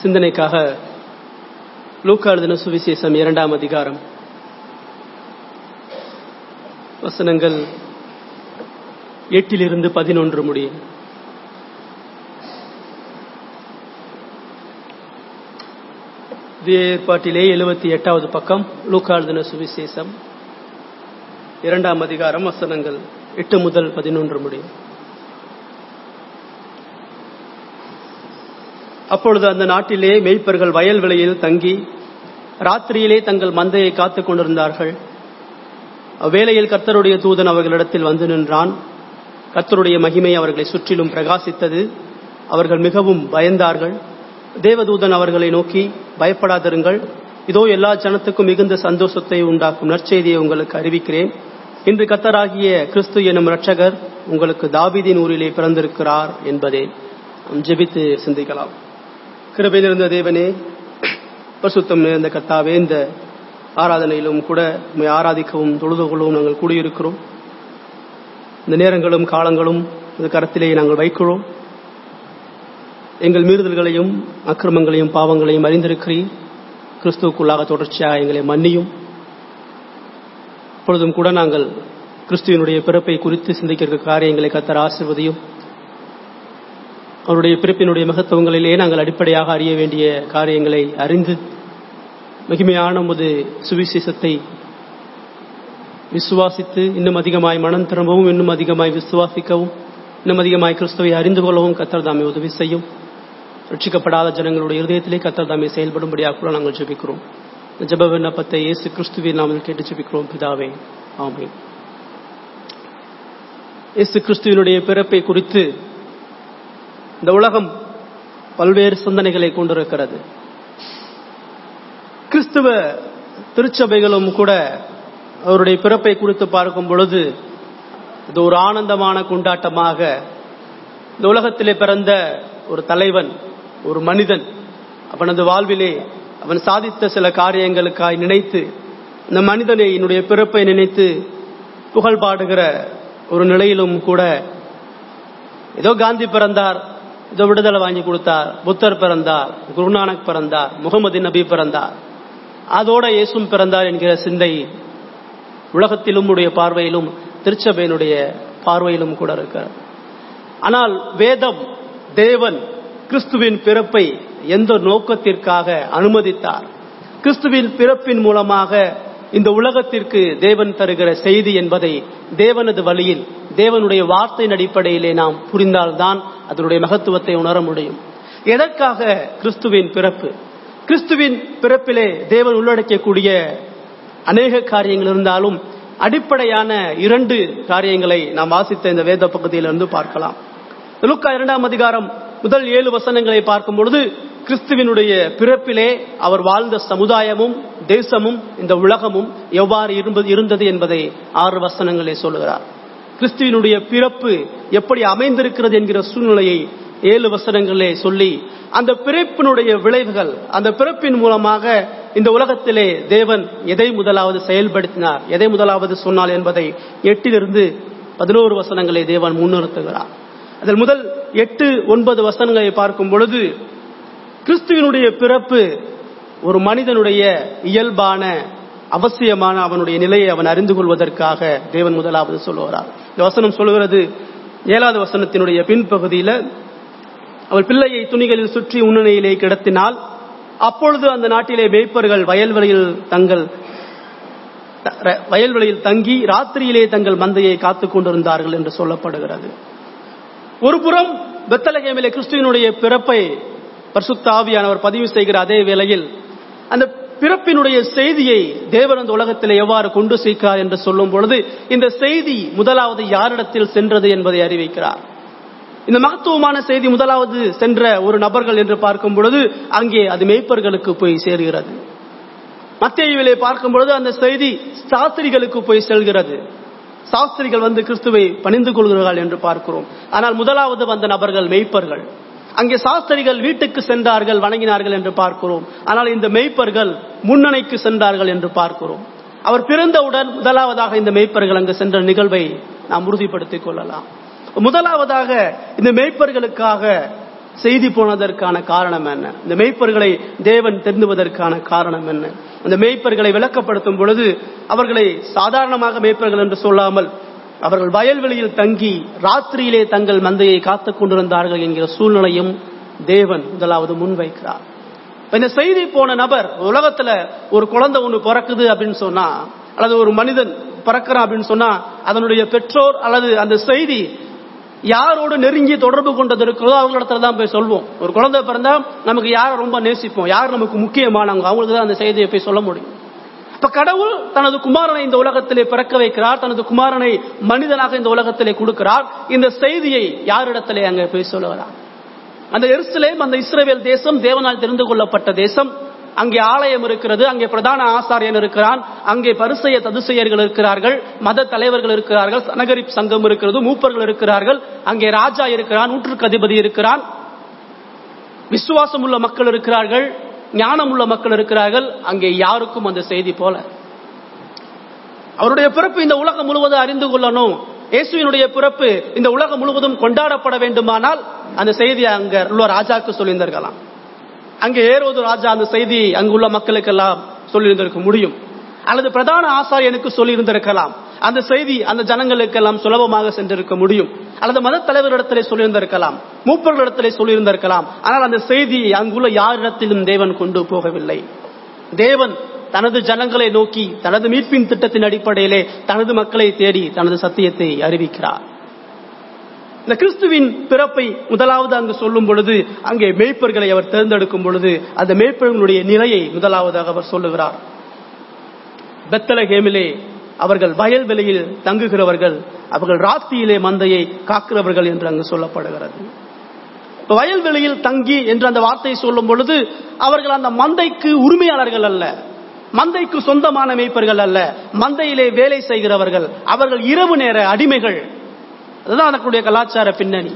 சிந்தனைக்காக லூக்கா எழுதின சுவிசேஷம் இரண்டாம் அதிகாரம் வசனங்கள் எட்டிலிருந்து பதினொன்று முடியும் ஏற்பாட்டிலே எழுபத்தி எட்டாவது பக்கம் லூக்கா எழுதின சுவிசேஷம் இரண்டாம் அதிகாரம் வசனங்கள் எட்டு முதல் பதினொன்று முடியும் அப்பொழுது அந்த நாட்டிலே மெய்ப்பர்கள் வயல்வெளியில் தங்கி ராத்திரியிலே தங்கள் மந்தையை காத்துக் கொண்டிருந்தார்கள் அவ்வேளையில் கர்த்தருடைய தூதன் அவர்களிடத்தில் வந்து நின்றான் கர்த்தருடைய மகிமை அவர்களை சுற்றிலும் பிரகாசித்தது அவர்கள் மிகவும் பயந்தார்கள் தேவதூதன் அவர்களை நோக்கி பயப்படாதிருங்கள் இதோ எல்லா ஜனத்துக்கும் மிகுந்த சந்தோஷத்தை உண்டாக்கும் நற்செய்தியை உங்களுக்கு அறிவிக்கிறேன் இன்று கத்தராகிய கிறிஸ்து எனும் இரட்சகர் உங்களுக்கு தாபீதின் ஊரிலே பிறந்திருக்கிறார் என்பதே ஜெபித்து சிந்திக்கலாம் கிருபை நிறைந்த தேவனே பரிசுத்தம் நிறைந்த கத்தாவே இந்த ஆராதனையிலும் கூட உண்மை ஆராதிக்கவும் தொழுது கொள்ளவும் நாங்கள் கூடியிருக்கிறோம் இந்த நேரங்களும் காலங்களும் இந்த கரத்திலே நாங்கள் வைக்கிறோம் எங்கள் மீறுதல்களையும் அக்கிரமங்களையும் பாவங்களையும் அறிந்திருக்கிறீர் கிறிஸ்துவுக்குள்ளாக தொடர்ச்சியாக எங்களை மன்னியும் இப்பொழுதும் கூட நாங்கள் கிறிஸ்துவனுடைய பிறப்பை குறித்து சிந்திக்கிற காரியங்களை கத்தர் ஆசிர்வதியும் அவருடைய பிறப்பினுடைய மகத்துவங்களிலே நாங்கள் அடிப்படையாக அறிய வேண்டிய காரியங்களை அறிந்து மகிமையான முது சுவிசேஷத்தை விசுவாசித்து இன்னும் அதிகமாய் மனம் திரும்பவும் இன்னும் அதிகமாய் விசுவாசிக்கவும் இன்னும் அதிகமாய் கிறிஸ்துவை அறிந்து கொள்ளவும் கத்தர் தாமே உதவி செய்யும் ரட்சிக்கப்படாத ஜனங்களுடைய இருதயத்திலே கத்தர் தாமே செயல்படும்படியாக கூட நாங்கள் ஜெபிக்கிறோம் ஜப விண்ணப்பத்தை இயேசு கிறிஸ்துவின் நாமல் கேட்டு ஜெபிக்கிறோம் பிதாவே ஆமே இயேசு கிறிஸ்துவனுடைய பிறப்பை குறித்து இந்த உலகம் பல்வேறு சிந்தனைகளை கொண்டிருக்கிறது கிறிஸ்துவ திருச்சபைகளும் கூட அவருடைய பிறப்பை குறித்து பார்க்கும் பொழுது இது ஒரு ஆனந்தமான கொண்டாட்டமாக இந்த உலகத்திலே பிறந்த ஒரு தலைவன் ஒரு மனிதன் அவனது வாழ்விலே அவன் சாதித்த சில காரியங்களுக்காய் நினைத்து இந்த மனிதனை என்னுடைய பிறப்பை நினைத்து புகழ் பாடுகிற ஒரு நிலையிலும் கூட ஏதோ காந்தி பிறந்தார் ஏதோ விடுதலை வாங்கி கொடுத்தார் புத்தர் பிறந்தார் குருநானக் பிறந்தார் முகமது நபி பிறந்தார் அதோட இயேசும் பிறந்தார் என்கிற சிந்தை உலகத்திலும் உடைய பார்வையிலும் திருச்சபையினுடைய பார்வையிலும் கூட இருக்கிறது ஆனால் வேதம் தேவன் கிறிஸ்துவின் பிறப்பை எந்த நோக்கத்திற்காக அனுமதித்தார் கிறிஸ்துவின் பிறப்பின் மூலமாக இந்த உலகத்திற்கு தேவன் தருகிற செய்தி என்பதை தேவனது வழியில் தேவனுடைய வார்த்தையின் அடிப்படையிலே நாம் புரிந்தால்தான் அதனுடைய மகத்துவத்தை உணர முடியும் எதற்காக கிறிஸ்துவின் பிறப்பு கிறிஸ்துவின் பிறப்பிலே தேவன் உள்ளடக்கக்கூடிய அநேக காரியங்கள் இருந்தாலும் அடிப்படையான இரண்டு காரியங்களை நாம் வாசித்த இந்த வேத பகுதியிலிருந்து பார்க்கலாம் லுக்கா இரண்டாம் அதிகாரம் முதல் ஏழு வசனங்களை பார்க்கும் பொழுது கிறிஸ்துவினுடைய பிறப்பிலே அவர் வாழ்ந்த சமுதாயமும் தேசமும் இந்த உலகமும் எவ்வாறு இருந்தது என்பதை ஆறு வசனங்களே சொல்லுகிறார் கிறிஸ்துவினுடைய பிறப்பு எப்படி அமைந்திருக்கிறது என்கிற சூழ்நிலையை ஏழு வசனங்களே சொல்லி அந்த பிறப்பினுடைய விளைவுகள் அந்த பிறப்பின் மூலமாக இந்த உலகத்திலே தேவன் எதை முதலாவது செயல்படுத்தினார் எதை முதலாவது சொன்னார் என்பதை எட்டிலிருந்து பதினோரு வசனங்களை தேவன் முன்னிறுத்துகிறார் அதில் முதல் எட்டு ஒன்பது வசனங்களை பார்க்கும் பொழுது கிறிஸ்துவனுடைய பிறப்பு ஒரு மனிதனுடைய இயல்பான அவசியமான அவனுடைய நிலையை அவன் அறிந்து கொள்வதற்காக தேவன் முதலாவது சொல்லுகிறார் இந்த வசனம் சொல்லுகிறது ஏழாவது வசனத்தினுடைய பின்பகுதியில அவள் பிள்ளையை துணிகளில் சுற்றி உன்னணையிலே கிடத்தினால் அப்பொழுது அந்த நாட்டிலே மேய்ப்பர்கள் வயல்வெளியில் தங்கள் வயல்வெளியில் தங்கி ராத்திரியிலே தங்கள் மந்தையை காத்துக் கொண்டிருந்தார்கள் என்று சொல்லப்படுகிறது ஒரு புறம் பெத்தலகேமிலே கிறிஸ்துவனுடைய பிறப்பை பரிசுத்தாவியானவர் பதிவு செய்கிற அதே வேளையில் அந்த பிறப்பினுடைய செய்தியை தேவன் அந்த உலகத்தில் எவ்வாறு கொண்டு சேர்க்கிறார் என்று சொல்லும் பொழுது இந்த செய்தி முதலாவது யாரிடத்தில் சென்றது என்பதை அறிவிக்கிறார் இந்த மகத்துவமான செய்தி முதலாவது சென்ற ஒரு நபர்கள் என்று பார்க்கும் பொழுது அங்கே அது மேய்ப்பர்களுக்கு போய் சேர்கிறது மத்தியிலே பார்க்கும் பொழுது அந்த செய்தி சாஸ்திரிகளுக்கு போய் செல்கிறது சாஸ்திரிகள் வந்து கிறிஸ்துவை பணிந்து கொள்கிறார்கள் என்று பார்க்கிறோம் ஆனால் முதலாவது வந்த நபர்கள் மெய்ப்பர்கள் அங்கே சாஸ்திரிகள் வீட்டுக்கு சென்றார்கள் வணங்கினார்கள் என்று பார்க்கிறோம் ஆனால் இந்த மெய்ப்பர்கள் முன்னணைக்கு சென்றார்கள் என்று பார்க்கிறோம் அவர் பிறந்தவுடன் முதலாவதாக இந்த மெய்ப்பர்கள் அங்கு சென்ற நிகழ்வை நாம் உறுதிப்படுத்திக் கொள்ளலாம் முதலாவதாக இந்த மேய்ப்பர்களுக்காக செய்தி போனதற்கான காரணம் என்ன இந்த மெய்ப்பர்களை தேவன் தெரிந்துவதற்கான காரணம் என்ன அந்த மெய்ப்பர்களை விளக்கப்படுத்தும் பொழுது அவர்களை சாதாரணமாக மெய்ப்பர்கள் என்று சொல்லாமல் அவர்கள் வயல்வெளியில் தங்கி ராத்திரியிலே தங்கள் மந்தையை காத்துக் கொண்டிருந்தார்கள் என்கிற சூழ்நிலையும் தேவன் முதலாவது முன்வைக்கிறார் இப்ப இந்த செய்தி போன நபர் உலகத்துல ஒரு குழந்தை ஒண்ணு பிறக்குது அப்படின்னு சொன்னா அல்லது ஒரு மனிதன் பிறக்கிறான் அப்படின்னு சொன்னா அதனுடைய பெற்றோர் அல்லது அந்த செய்தி யாரோடு நெருங்கி தொடர்பு கொண்டது இருக்கிறதோ அவங்களிடத்துல தான் போய் சொல்வோம் ஒரு குழந்தை பிறந்தா நமக்கு யாரை ரொம்ப நேசிப்போம் யார் நமக்கு முக்கியமானவங்க அவங்களுக்கு தான் அந்த செய்தியை போய் சொல்ல முடியும் இப்ப கடவுள் தனது குமாரனை இந்த உலகத்திலே பிறக்க வைக்கிறார் தனது குமாரனை மனிதனாக இந்த உலகத்திலே கொடுக்கிறார் இந்த செய்தியை யாரிடத்திலே அங்க போய் சொல்லுகிறார் அந்த எருசலேம் அந்த இஸ்ரேல் தேசம் தேவனால் தெரிந்து கொள்ளப்பட்ட தேசம் அங்கே ஆலயம் இருக்கிறது அங்கே பிரதான ஆசாரியன் இருக்கிறான் அங்கே பரிசெய ததுசெயர்கள் இருக்கிறார்கள் மத தலைவர்கள் இருக்கிறார்கள் சனகரி சங்கம் இருக்கிறது மூப்பர்கள் இருக்கிறார்கள் அங்கே ராஜா இருக்கிறான் நூற்றுக்கு அதிபதி இருக்கிறான் விசுவாசம் உள்ள மக்கள் இருக்கிறார்கள் ஞானம் உள்ள மக்கள் இருக்கிறார்கள் அங்கே யாருக்கும் அந்த செய்தி போல அவருடைய பிறப்பு இந்த உலகம் முழுவதும் அறிந்து கொள்ளணும் இயேசுவினுடைய பிறப்பு இந்த உலகம் முழுவதும் கொண்டாடப்பட வேண்டுமானால் அந்த செய்தியை அங்க உள்ள ராஜாக்கு சொல்லியிருந்திருக்கலாம் அங்கே ஏறுவது ராஜா அந்த செய்தி அங்குள்ள மக்களுக்கெல்லாம் சொல்லியிருந்திருக்க முடியும் அல்லது பிரதான ஆசாரியனுக்கு சொல்லியிருந்திருக்கலாம் அந்த செய்தி அந்த ஜனங்களுக்கெல்லாம் சுலபமாக சென்றிருக்க முடியும் அல்லது மத தலைவரிடத்திலே சொல்லியிருந்திருக்கலாம் மூப்பர்களிடத்திலே சொல்லியிருந்திருக்கலாம் ஆனால் அந்த செய்தியை அங்குள்ள யாரிடத்திலும் தேவன் கொண்டு போகவில்லை தேவன் தனது ஜனங்களை நோக்கி தனது மீட்பின் திட்டத்தின் அடிப்படையிலே தனது மக்களை தேடி தனது சத்தியத்தை அறிவிக்கிறார் இந்த கிறிஸ்துவின் பிறப்பை முதலாவது அங்கு சொல்லும் பொழுது அங்கே மேய்ப்பர்களை அவர் தேர்ந்தெடுக்கும் பொழுது அந்த மேய்ப்பர்களுடைய நிலையை முதலாவதாக அவர் சொல்லுகிறார் பெத்தலகேமிலே அவர்கள் வயல்வெளியில் தங்குகிறவர்கள் அவர்கள் ராத்தியிலே மந்தையை காக்கிறவர்கள் என்று அங்கு சொல்லப்படுகிறது வயல்வெளியில் தங்கி என்று அந்த வார்த்தையை சொல்லும் பொழுது அவர்கள் அந்த மந்தைக்கு உரிமையாளர்கள் அல்ல மந்தைக்கு சொந்தமான மேய்ப்பர்கள் அல்ல மந்தையிலே வேலை செய்கிறவர்கள் அவர்கள் இரவு நேர அடிமைகள் அதுதான் அதற்குடைய கலாச்சார பின்னணி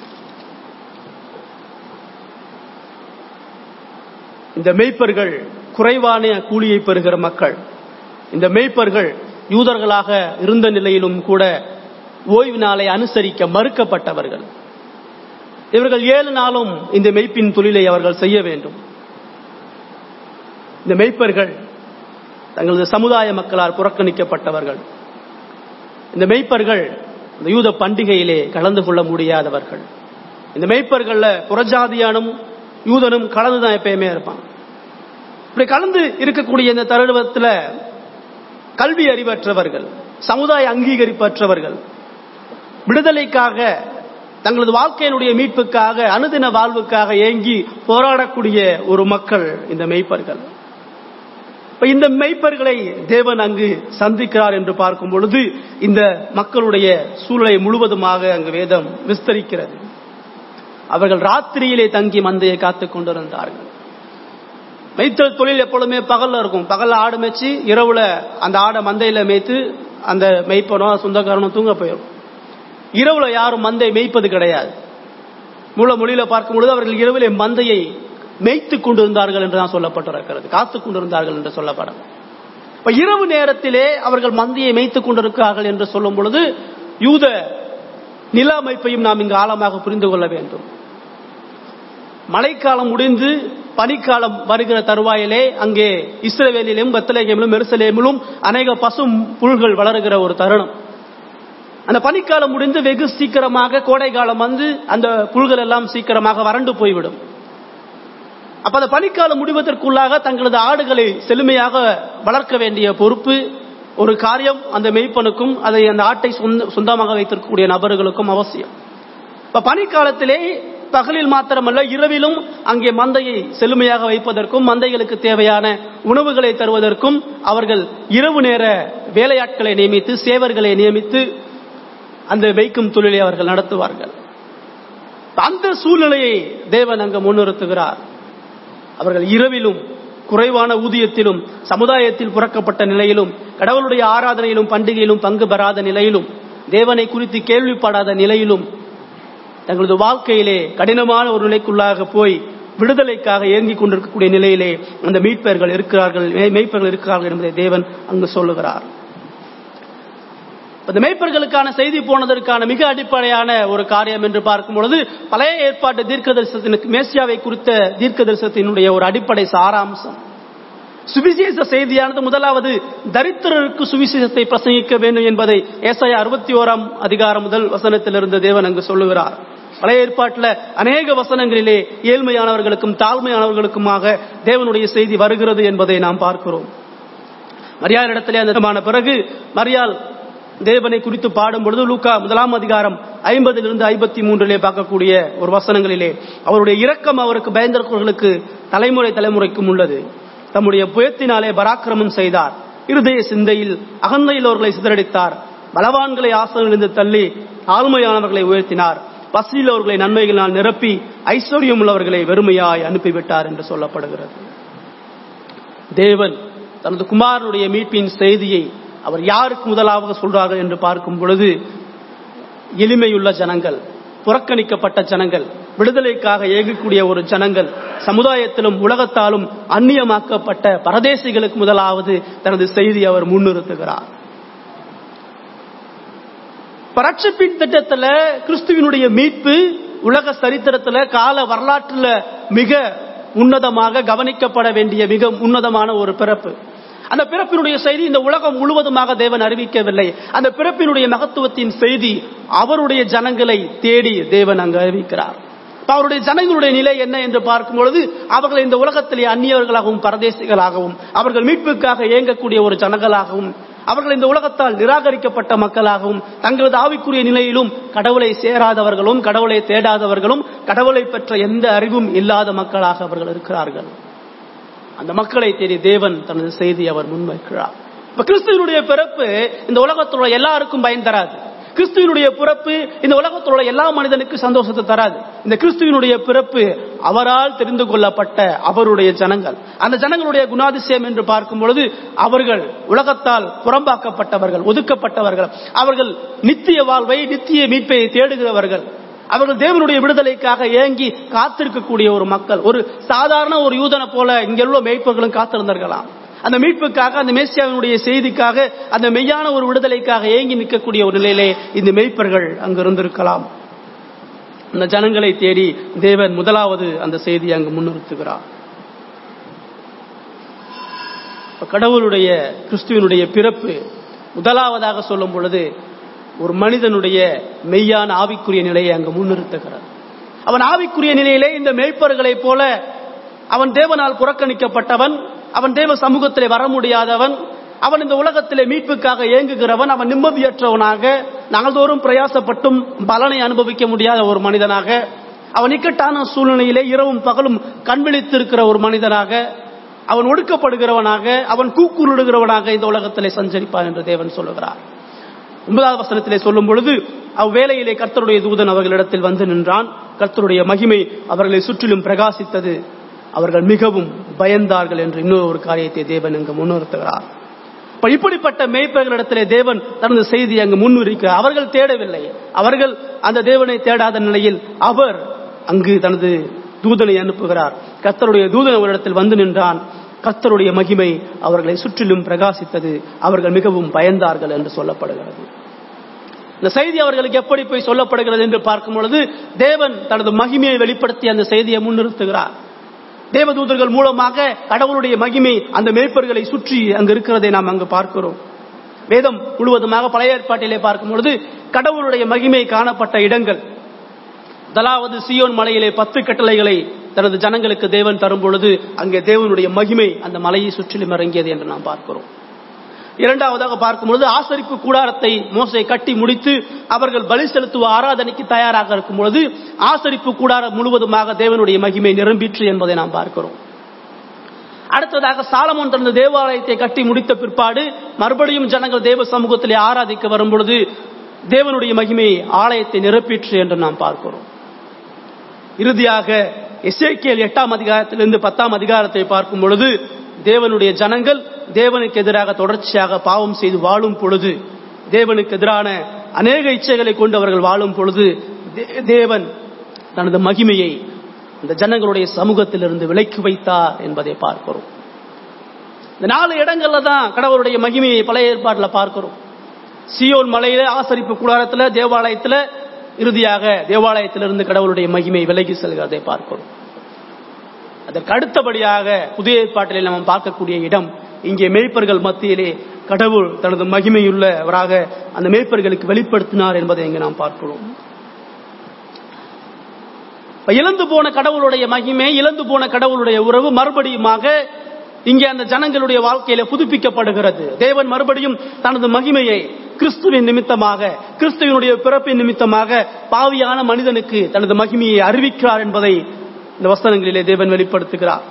இந்த மெய்ப்பர்கள் குறைவான கூலியை பெறுகிற மக்கள் இந்த மெய்ப்பர்கள் யூதர்களாக இருந்த நிலையிலும் கூட ஓய்வு நாளை அனுசரிக்க மறுக்கப்பட்டவர்கள் இவர்கள் ஏழு நாளும் இந்த மெய்ப்பின் தொழிலை அவர்கள் செய்ய வேண்டும் இந்த மெய்ப்பர்கள் தங்களது சமுதாய மக்களால் புறக்கணிக்கப்பட்டவர்கள் இந்த மெய்ப்பர்கள் இந்த யூத பண்டிகையிலே கலந்து கொள்ள முடியாதவர்கள் இந்த மெய்ப்பர்கள்ல புறஜாதியானும் யூதனும் கலந்துதான் எப்பயுமே இருப்பான் இப்படி கலந்து இருக்கக்கூடிய இந்த தருணத்தில் கல்வி அறிவற்றவர்கள் சமுதாய அங்கீகரிப்பற்றவர்கள் விடுதலைக்காக தங்களது வாழ்க்கையினுடைய மீட்புக்காக அனுதின வாழ்வுக்காக ஏங்கி போராடக்கூடிய ஒரு மக்கள் இந்த மெய்ப்பர்கள் இந்த மெய்ப்பர்களை தேவன் அங்கு சந்திக்கிறார் என்று பார்க்கும் பொழுது இந்த மக்களுடைய சூழலை முழுவதுமாக அங்கு வேதம் விஸ்தரிக்கிறது அவர்கள் ராத்திரியிலே தங்கி மந்தையை காத்துக் கொண்டிருந்தார்கள் மெய்த்தல் தொழில் எப்பொழுதுமே பகல்ல இருக்கும் பகல்ல ஆடு மேய்ச்சி இரவுல அந்த ஆடை மந்தையில மேய்த்து அந்த மெய்ப்பனோ சொந்தக்காரனோ தூங்க போயிடும் இரவுல யாரும் மந்தை மேய்ப்பது கிடையாது மூல மொழியில பார்க்கும் பொழுது அவர்கள் இரவிலே மந்தையை மேய்த்து கொண்டிருந்தார்கள் என்று தான் சொல்லப்பட்டிருக்கிறது காத்துக் கொண்டிருந்தார்கள் என்று சொல்லப்படும் இப்ப இரவு நேரத்திலே அவர்கள் மந்தையை மேய்த்துக் கொண்டிருக்கிறார்கள் என்று சொல்லும் பொழுது யூத நில அமைப்பையும் நாம் இங்கு ஆழமாக புரிந்து கொள்ள வேண்டும் மழைக்காலம் முடிந்து பனிக்காலம் வருகிற தருவாயிலே அங்கே இஸ்ரேவேலிலும் பெத்தலேகமிலும் மெருசலேமிலும் அநேக பசும் புல்கள் வளருகிற ஒரு தருணம் அந்த பனிக்காலம் முடிந்து வெகு சீக்கிரமாக கோடை காலம் வந்து அந்த புல்கள் எல்லாம் சீக்கிரமாக வறண்டு போய்விடும் அப்ப அந்த பனிக்காலம் முடிவதற்குள்ளாக தங்களது ஆடுகளை செழுமையாக வளர்க்க வேண்டிய பொறுப்பு ஒரு காரியம் அந்த மெய்ப்பனுக்கும் அதை அந்த ஆட்டை சொந்தமாக வைத்திருக்கக்கூடிய நபர்களுக்கும் அவசியம் இப்ப பனிக்காலத்திலே பகலில் மாத்திரமல்ல இரவிலும் அங்கே மந்தையை செழுமையாக வைப்பதற்கும் மந்தைகளுக்கு தேவையான உணவுகளை தருவதற்கும் அவர்கள் இரவு நேர வேலையாட்களை நியமித்து சேவர்களை நியமித்து அந்த வைக்கும் தொழிலை அவர்கள் நடத்துவார்கள் அந்த சூழ்நிலையை தேவன் அங்கு முன்னிறுத்துகிறார் அவர்கள் இரவிலும் குறைவான ஊதியத்திலும் சமுதாயத்தில் புறக்கப்பட்ட நிலையிலும் கடவுளுடைய ஆராதனையிலும் பண்டிகையிலும் பங்கு பெறாத நிலையிலும் தேவனை குறித்து கேள்விப்படாத நிலையிலும் தங்களது வாழ்க்கையிலே கடினமான ஒரு நிலைக்குள்ளாக போய் விடுதலைக்காக இயங்கிக் கொண்டிருக்கக்கூடிய நிலையிலே அந்த மீட்பர்கள் இருக்கிறார்கள் மெய்ப்பர்கள் இருக்கிறார்கள் என்பதை தேவன் அங்கு சொல்லுகிறார் இந்த மேய்ப்பர்களுக்கான செய்தி போனதற்கான மிக அடிப்படையான ஒரு காரியம் என்று பார்க்கும் பொழுது பழைய ஏற்பாட்டு தீர்க்க தரிசனத்தினுக்கு மேசியாவை குறித்த தீர்க்க தரிசனத்தினுடைய ஒரு அடிப்படை சாராம்சம் சுவிசேஷ செய்தியானது முதலாவது தரித்திரருக்கு சுவிசேஷத்தை பிரசங்கிக்க வேண்டும் என்பதை ஏசாய அறுபத்தி ஓராம் அதிகாரம் முதல் வசனத்திலிருந்து தேவன் அங்கு சொல்லுகிறார் பழைய ஏற்பாட்டில் அநேக வசனங்களிலே ஏழ்மையானவர்களுக்கும் தாழ்மையானவர்களுக்குமாக தேவனுடைய செய்தி வருகிறது என்பதை நாம் பார்க்கிறோம் மரியாள் இடத்திலே அந்த பிறகு மரியாள் தேவனை குறித்து பாடும் பொழுது லூக்கா முதலாம் அதிகாரம் ஐம்பதிலிருந்து ஐம்பத்தி மூன்றிலே பார்க்கக்கூடிய ஒரு வசனங்களிலே அவருடைய இரக்கம் அவருக்கு பயந்தவர்களுக்கு தலைமுறை தலைமுறைக்கும் உள்ளது தம்முடைய புயத்தினாலே பராக்கிரமம் செய்தார் இருதய சிந்தையில் அகந்தையில் அவர்களை சிதறடித்தார் பலவான்களை ஆசனிலிருந்து தள்ளி ஆழ்மையானவர்களை உயர்த்தினார் பசியில் அவர்களை நன்மைகளால் நிரப்பி ஐஸ்வர்யம் உள்ளவர்களை வெறுமையாய் அனுப்பிவிட்டார் என்று சொல்லப்படுகிறது தேவன் தனது குமாரனுடைய மீட்பின் செய்தியை அவர் யாருக்கு முதலாக சொல்றார்கள் என்று பார்க்கும் பொழுது எளிமையுள்ள ஜனங்கள் புறக்கணிக்கப்பட்ட ஜனங்கள் விடுதலைக்காக ஏகக்கூடிய ஒரு ஜனங்கள் சமுதாயத்திலும் உலகத்தாலும் அந்நியமாக்கப்பட்ட பரதேசிகளுக்கு முதலாவது தனது செய்தி அவர் முன்னிறுத்துகிறார் பரட்சிப்பின் திட்டத்துல கிறிஸ்துவினுடைய மீட்பு உலக சரித்திரத்துல கால வரலாற்றுல மிக உன்னதமாக கவனிக்கப்பட வேண்டிய மிக உன்னதமான ஒரு பிறப்பு அந்த பிறப்பினுடைய செய்தி இந்த உலகம் முழுவதுமாக தேவன் அறிவிக்கவில்லை அந்த பிறப்பினுடைய மகத்துவத்தின் செய்தி அவருடைய ஜனங்களை தேடி தேவன் அங்கு அறிவிக்கிறார் அவருடைய ஜனங்களுடைய நிலை என்ன என்று பார்க்கும் பொழுது அவர்கள் இந்த உலகத்திலே அந்நியவர்களாகவும் பரதேசிகளாகவும் அவர்கள் மீட்புக்காக இயங்கக்கூடிய ஒரு ஜனங்களாகவும் அவர்கள் இந்த உலகத்தால் நிராகரிக்கப்பட்ட மக்களாகவும் தங்களது ஆவிக்குரிய நிலையிலும் கடவுளை சேராதவர்களும் கடவுளை தேடாதவர்களும் கடவுளை பெற்ற எந்த அறிவும் இல்லாத மக்களாக அவர்கள் இருக்கிறார்கள் அந்த மக்களை தேடி தேவன் தனது செய்தி அவர் முன்வைக்கிறார் இப்ப கிறிஸ்துவனுடைய பிறப்பு இந்த உலகத்தோட எல்லாருக்கும் பயன் தராது கிறிஸ்துவனுடைய பிறப்பு இந்த உலகத்தோட எல்லா மனிதனுக்கு சந்தோஷத்தை தராது இந்த கிறிஸ்துவனுடைய பிறப்பு அவரால் தெரிந்து கொள்ளப்பட்ட அவருடைய ஜனங்கள் அந்த ஜனங்களுடைய குணாதிசயம் என்று பார்க்கும் பொழுது அவர்கள் உலகத்தால் புறம்பாக்கப்பட்டவர்கள் ஒதுக்கப்பட்டவர்கள் அவர்கள் நித்திய வாழ்வை நித்திய மீட்பை தேடுகிறவர்கள் அவர்கள் தேவனுடைய விடுதலைக்காக ஏங்கி காத்திருக்கக்கூடிய ஒரு மக்கள் ஒரு சாதாரண ஒரு யூதனை போல இங்குள்ள மேய்ப்பர்களும் காத்திருந்தார்களாம் அந்த மீட்புக்காக அந்த மேசியாவினுடைய செய்திக்காக அந்த மெய்யான ஒரு விடுதலைக்காக ஏங்கி நிற்கக்கூடிய ஒரு நிலையிலே இந்த மெய்ப்பர்கள் அங்கு இருந்திருக்கலாம் அந்த ஜனங்களை தேடி தேவன் முதலாவது அந்த செய்தியை அங்கு முன்னிறுத்துகிறார் கடவுளுடைய கிறிஸ்துவனுடைய பிறப்பு முதலாவதாக சொல்லும் பொழுது ஒரு மனிதனுடைய மெய்யான ஆவிக்குரிய நிலையை அங்கு முன்னிறுத்துகிறார் அவன் ஆவிக்குரிய நிலையிலே இந்த மெய்ப்பர்களைப் போல அவன் தேவனால் புறக்கணிக்கப்பட்டவன் அவன் தேவ சமூகத்திலே வர முடியாதவன் அவன் இந்த உலகத்திலே மீட்புக்காக ஏங்குகிறவன் அவன் நிம்மதியற்றவனாக நாள்தோறும் பிரயாசப்பட்டும் பலனை அனுபவிக்க முடியாத ஒரு மனிதனாக அவன் இக்கட்டான சூழ்நிலையிலே இரவும் பகலும் கண்விழித்திருக்கிற ஒரு மனிதனாக அவன் ஒடுக்கப்படுகிறவனாக அவன் கூக்குருடுகிறவனாக இந்த உலகத்திலே சஞ்சரிப்பான் என்று தேவன் சொல்லுகிறார் ஒன்பதாவது வசனத்திலே சொல்லும் பொழுது அவ்வேளையிலே கர்த்தருடைய தூதன் அவர்களிடத்தில் வந்து நின்றான் கர்த்தருடைய மகிமை அவர்களை சுற்றிலும் பிரகாசித்தது அவர்கள் மிகவும் பயந்தார்கள் என்று இன்னொரு ஒரு காரியத்தை தேவன் இங்கு முன்னிறுத்துகிறார் இப்படிப்பட்ட மேய்ப்பர்களிடத்திலே தேவன் தனது செய்தி அங்கு முன்னுரிக்க அவர்கள் தேடவில்லை அவர்கள் அந்த தேவனை தேடாத நிலையில் அவர் அங்கு தனது தூதனை அனுப்புகிறார் கர்த்தருடைய தூதன் அவரிடத்தில் வந்து நின்றான் கர்த்தருடைய மகிமை அவர்களை சுற்றிலும் பிரகாசித்தது அவர்கள் மிகவும் பயந்தார்கள் என்று சொல்லப்படுகிறது இந்த செய்தி அவர்களுக்கு எப்படி போய் சொல்லப்படுகிறது என்று பார்க்கும் பொழுது தேவன் தனது மகிமையை வெளிப்படுத்தி அந்த செய்தியை முன்னிறுத்துகிறார் தேவதூதர்கள் மூலமாக கடவுளுடைய மகிமை அந்த மேய்ப்பர்களை சுற்றி அங்கு இருக்கிறதை நாம் அங்கு பார்க்கிறோம் வேதம் முழுவதுமாக பழைய ஏற்பாட்டிலே பார்க்கும் பொழுது கடவுளுடைய மகிமை காணப்பட்ட இடங்கள் முதலாவது சியோன் மலையிலே பத்து கட்டளைகளை தனது ஜனங்களுக்கு தேவன் தரும் பொழுது அங்கே தேவனுடைய மகிமை அந்த மலையை சுற்றிலும் இறங்கியது என்று நாம் பார்க்கிறோம் இரண்டாவதாக பார்க்கும்பொழுது ஆசரிப்பு கூடாரத்தை மோசை கட்டி முடித்து அவர்கள் பலி செலுத்துவ ஆராதனைக்கு தயாராக இருக்கும் பொழுது ஆசரிப்பு கூடாரம் முழுவதுமாக தேவனுடைய மகிமை நிரம்பிற்று என்பதை நாம் பார்க்கிறோம் அடுத்ததாக சாலமோன் தனது தேவாலயத்தை கட்டி முடித்த பிற்பாடு மறுபடியும் ஜனங்கள் தேவ சமூகத்திலே ஆராதிக்க வரும் பொழுது தேவனுடைய மகிமை ஆலயத்தை நிரப்பிற்று என்று நாம் பார்க்கிறோம் இறுதியாக எசேக்கியல் எட்டாம் அதிகாரத்திலிருந்து பத்தாம் அதிகாரத்தை பார்க்கும் பொழுது தேவனுடைய ஜனங்கள் தேவனுக்கு எதிராக தொடர்ச்சியாக பாவம் செய்து வாழும் பொழுது தேவனுக்கு எதிரான அநேக இச்சைகளை கொண்டு அவர்கள் வாழும் பொழுது தேவன் தனது மகிமையை இந்த ஜனங்களுடைய சமூகத்திலிருந்து விலக்கி வைத்தார் என்பதை பார்க்கிறோம் இந்த நாலு இடங்கள்ல தான் கடவுளுடைய மகிமையை பழைய ஏற்பாட்டில் பார்க்கிறோம் சியோன் மலையில ஆசரிப்பு கூடாரத்துல தேவாலயத்துல இறுதியாக தேவாலயத்திலிருந்து கடவுளுடைய மகிமை விலகி செல்கிறதை பார்க்கிறோம் அதற்கு அடுத்தபடியாக புதிய ஏற்பாட்டிலே நாம் பார்க்கக்கூடிய இடம் இங்கே மேய்ப்பர்கள் மத்தியிலே கடவுள் தனது மகிமையுள்ளவராக அந்த மேய்ப்பர்களுக்கு வெளிப்படுத்தினார் என்பதை இங்கு நாம் பார்க்கிறோம் இப்ப இழந்து போன கடவுளுடைய மகிமை இழந்து போன கடவுளுடைய உறவு மறுபடியுமாக இங்கே அந்த ஜனங்களுடைய வாழ்க்கையில புதுப்பிக்கப்படுகிறது தேவன் மறுபடியும் தனது மகிமையை கிறிஸ்துவின் நிமித்தமாக கிறிஸ்துவனுடைய பிறப்பின் நிமித்தமாக பாவியான மனிதனுக்கு தனது மகிமையை அறிவிக்கிறார் என்பதை இந்த வசனங்களிலே தேவன் வெளிப்படுத்துகிறார்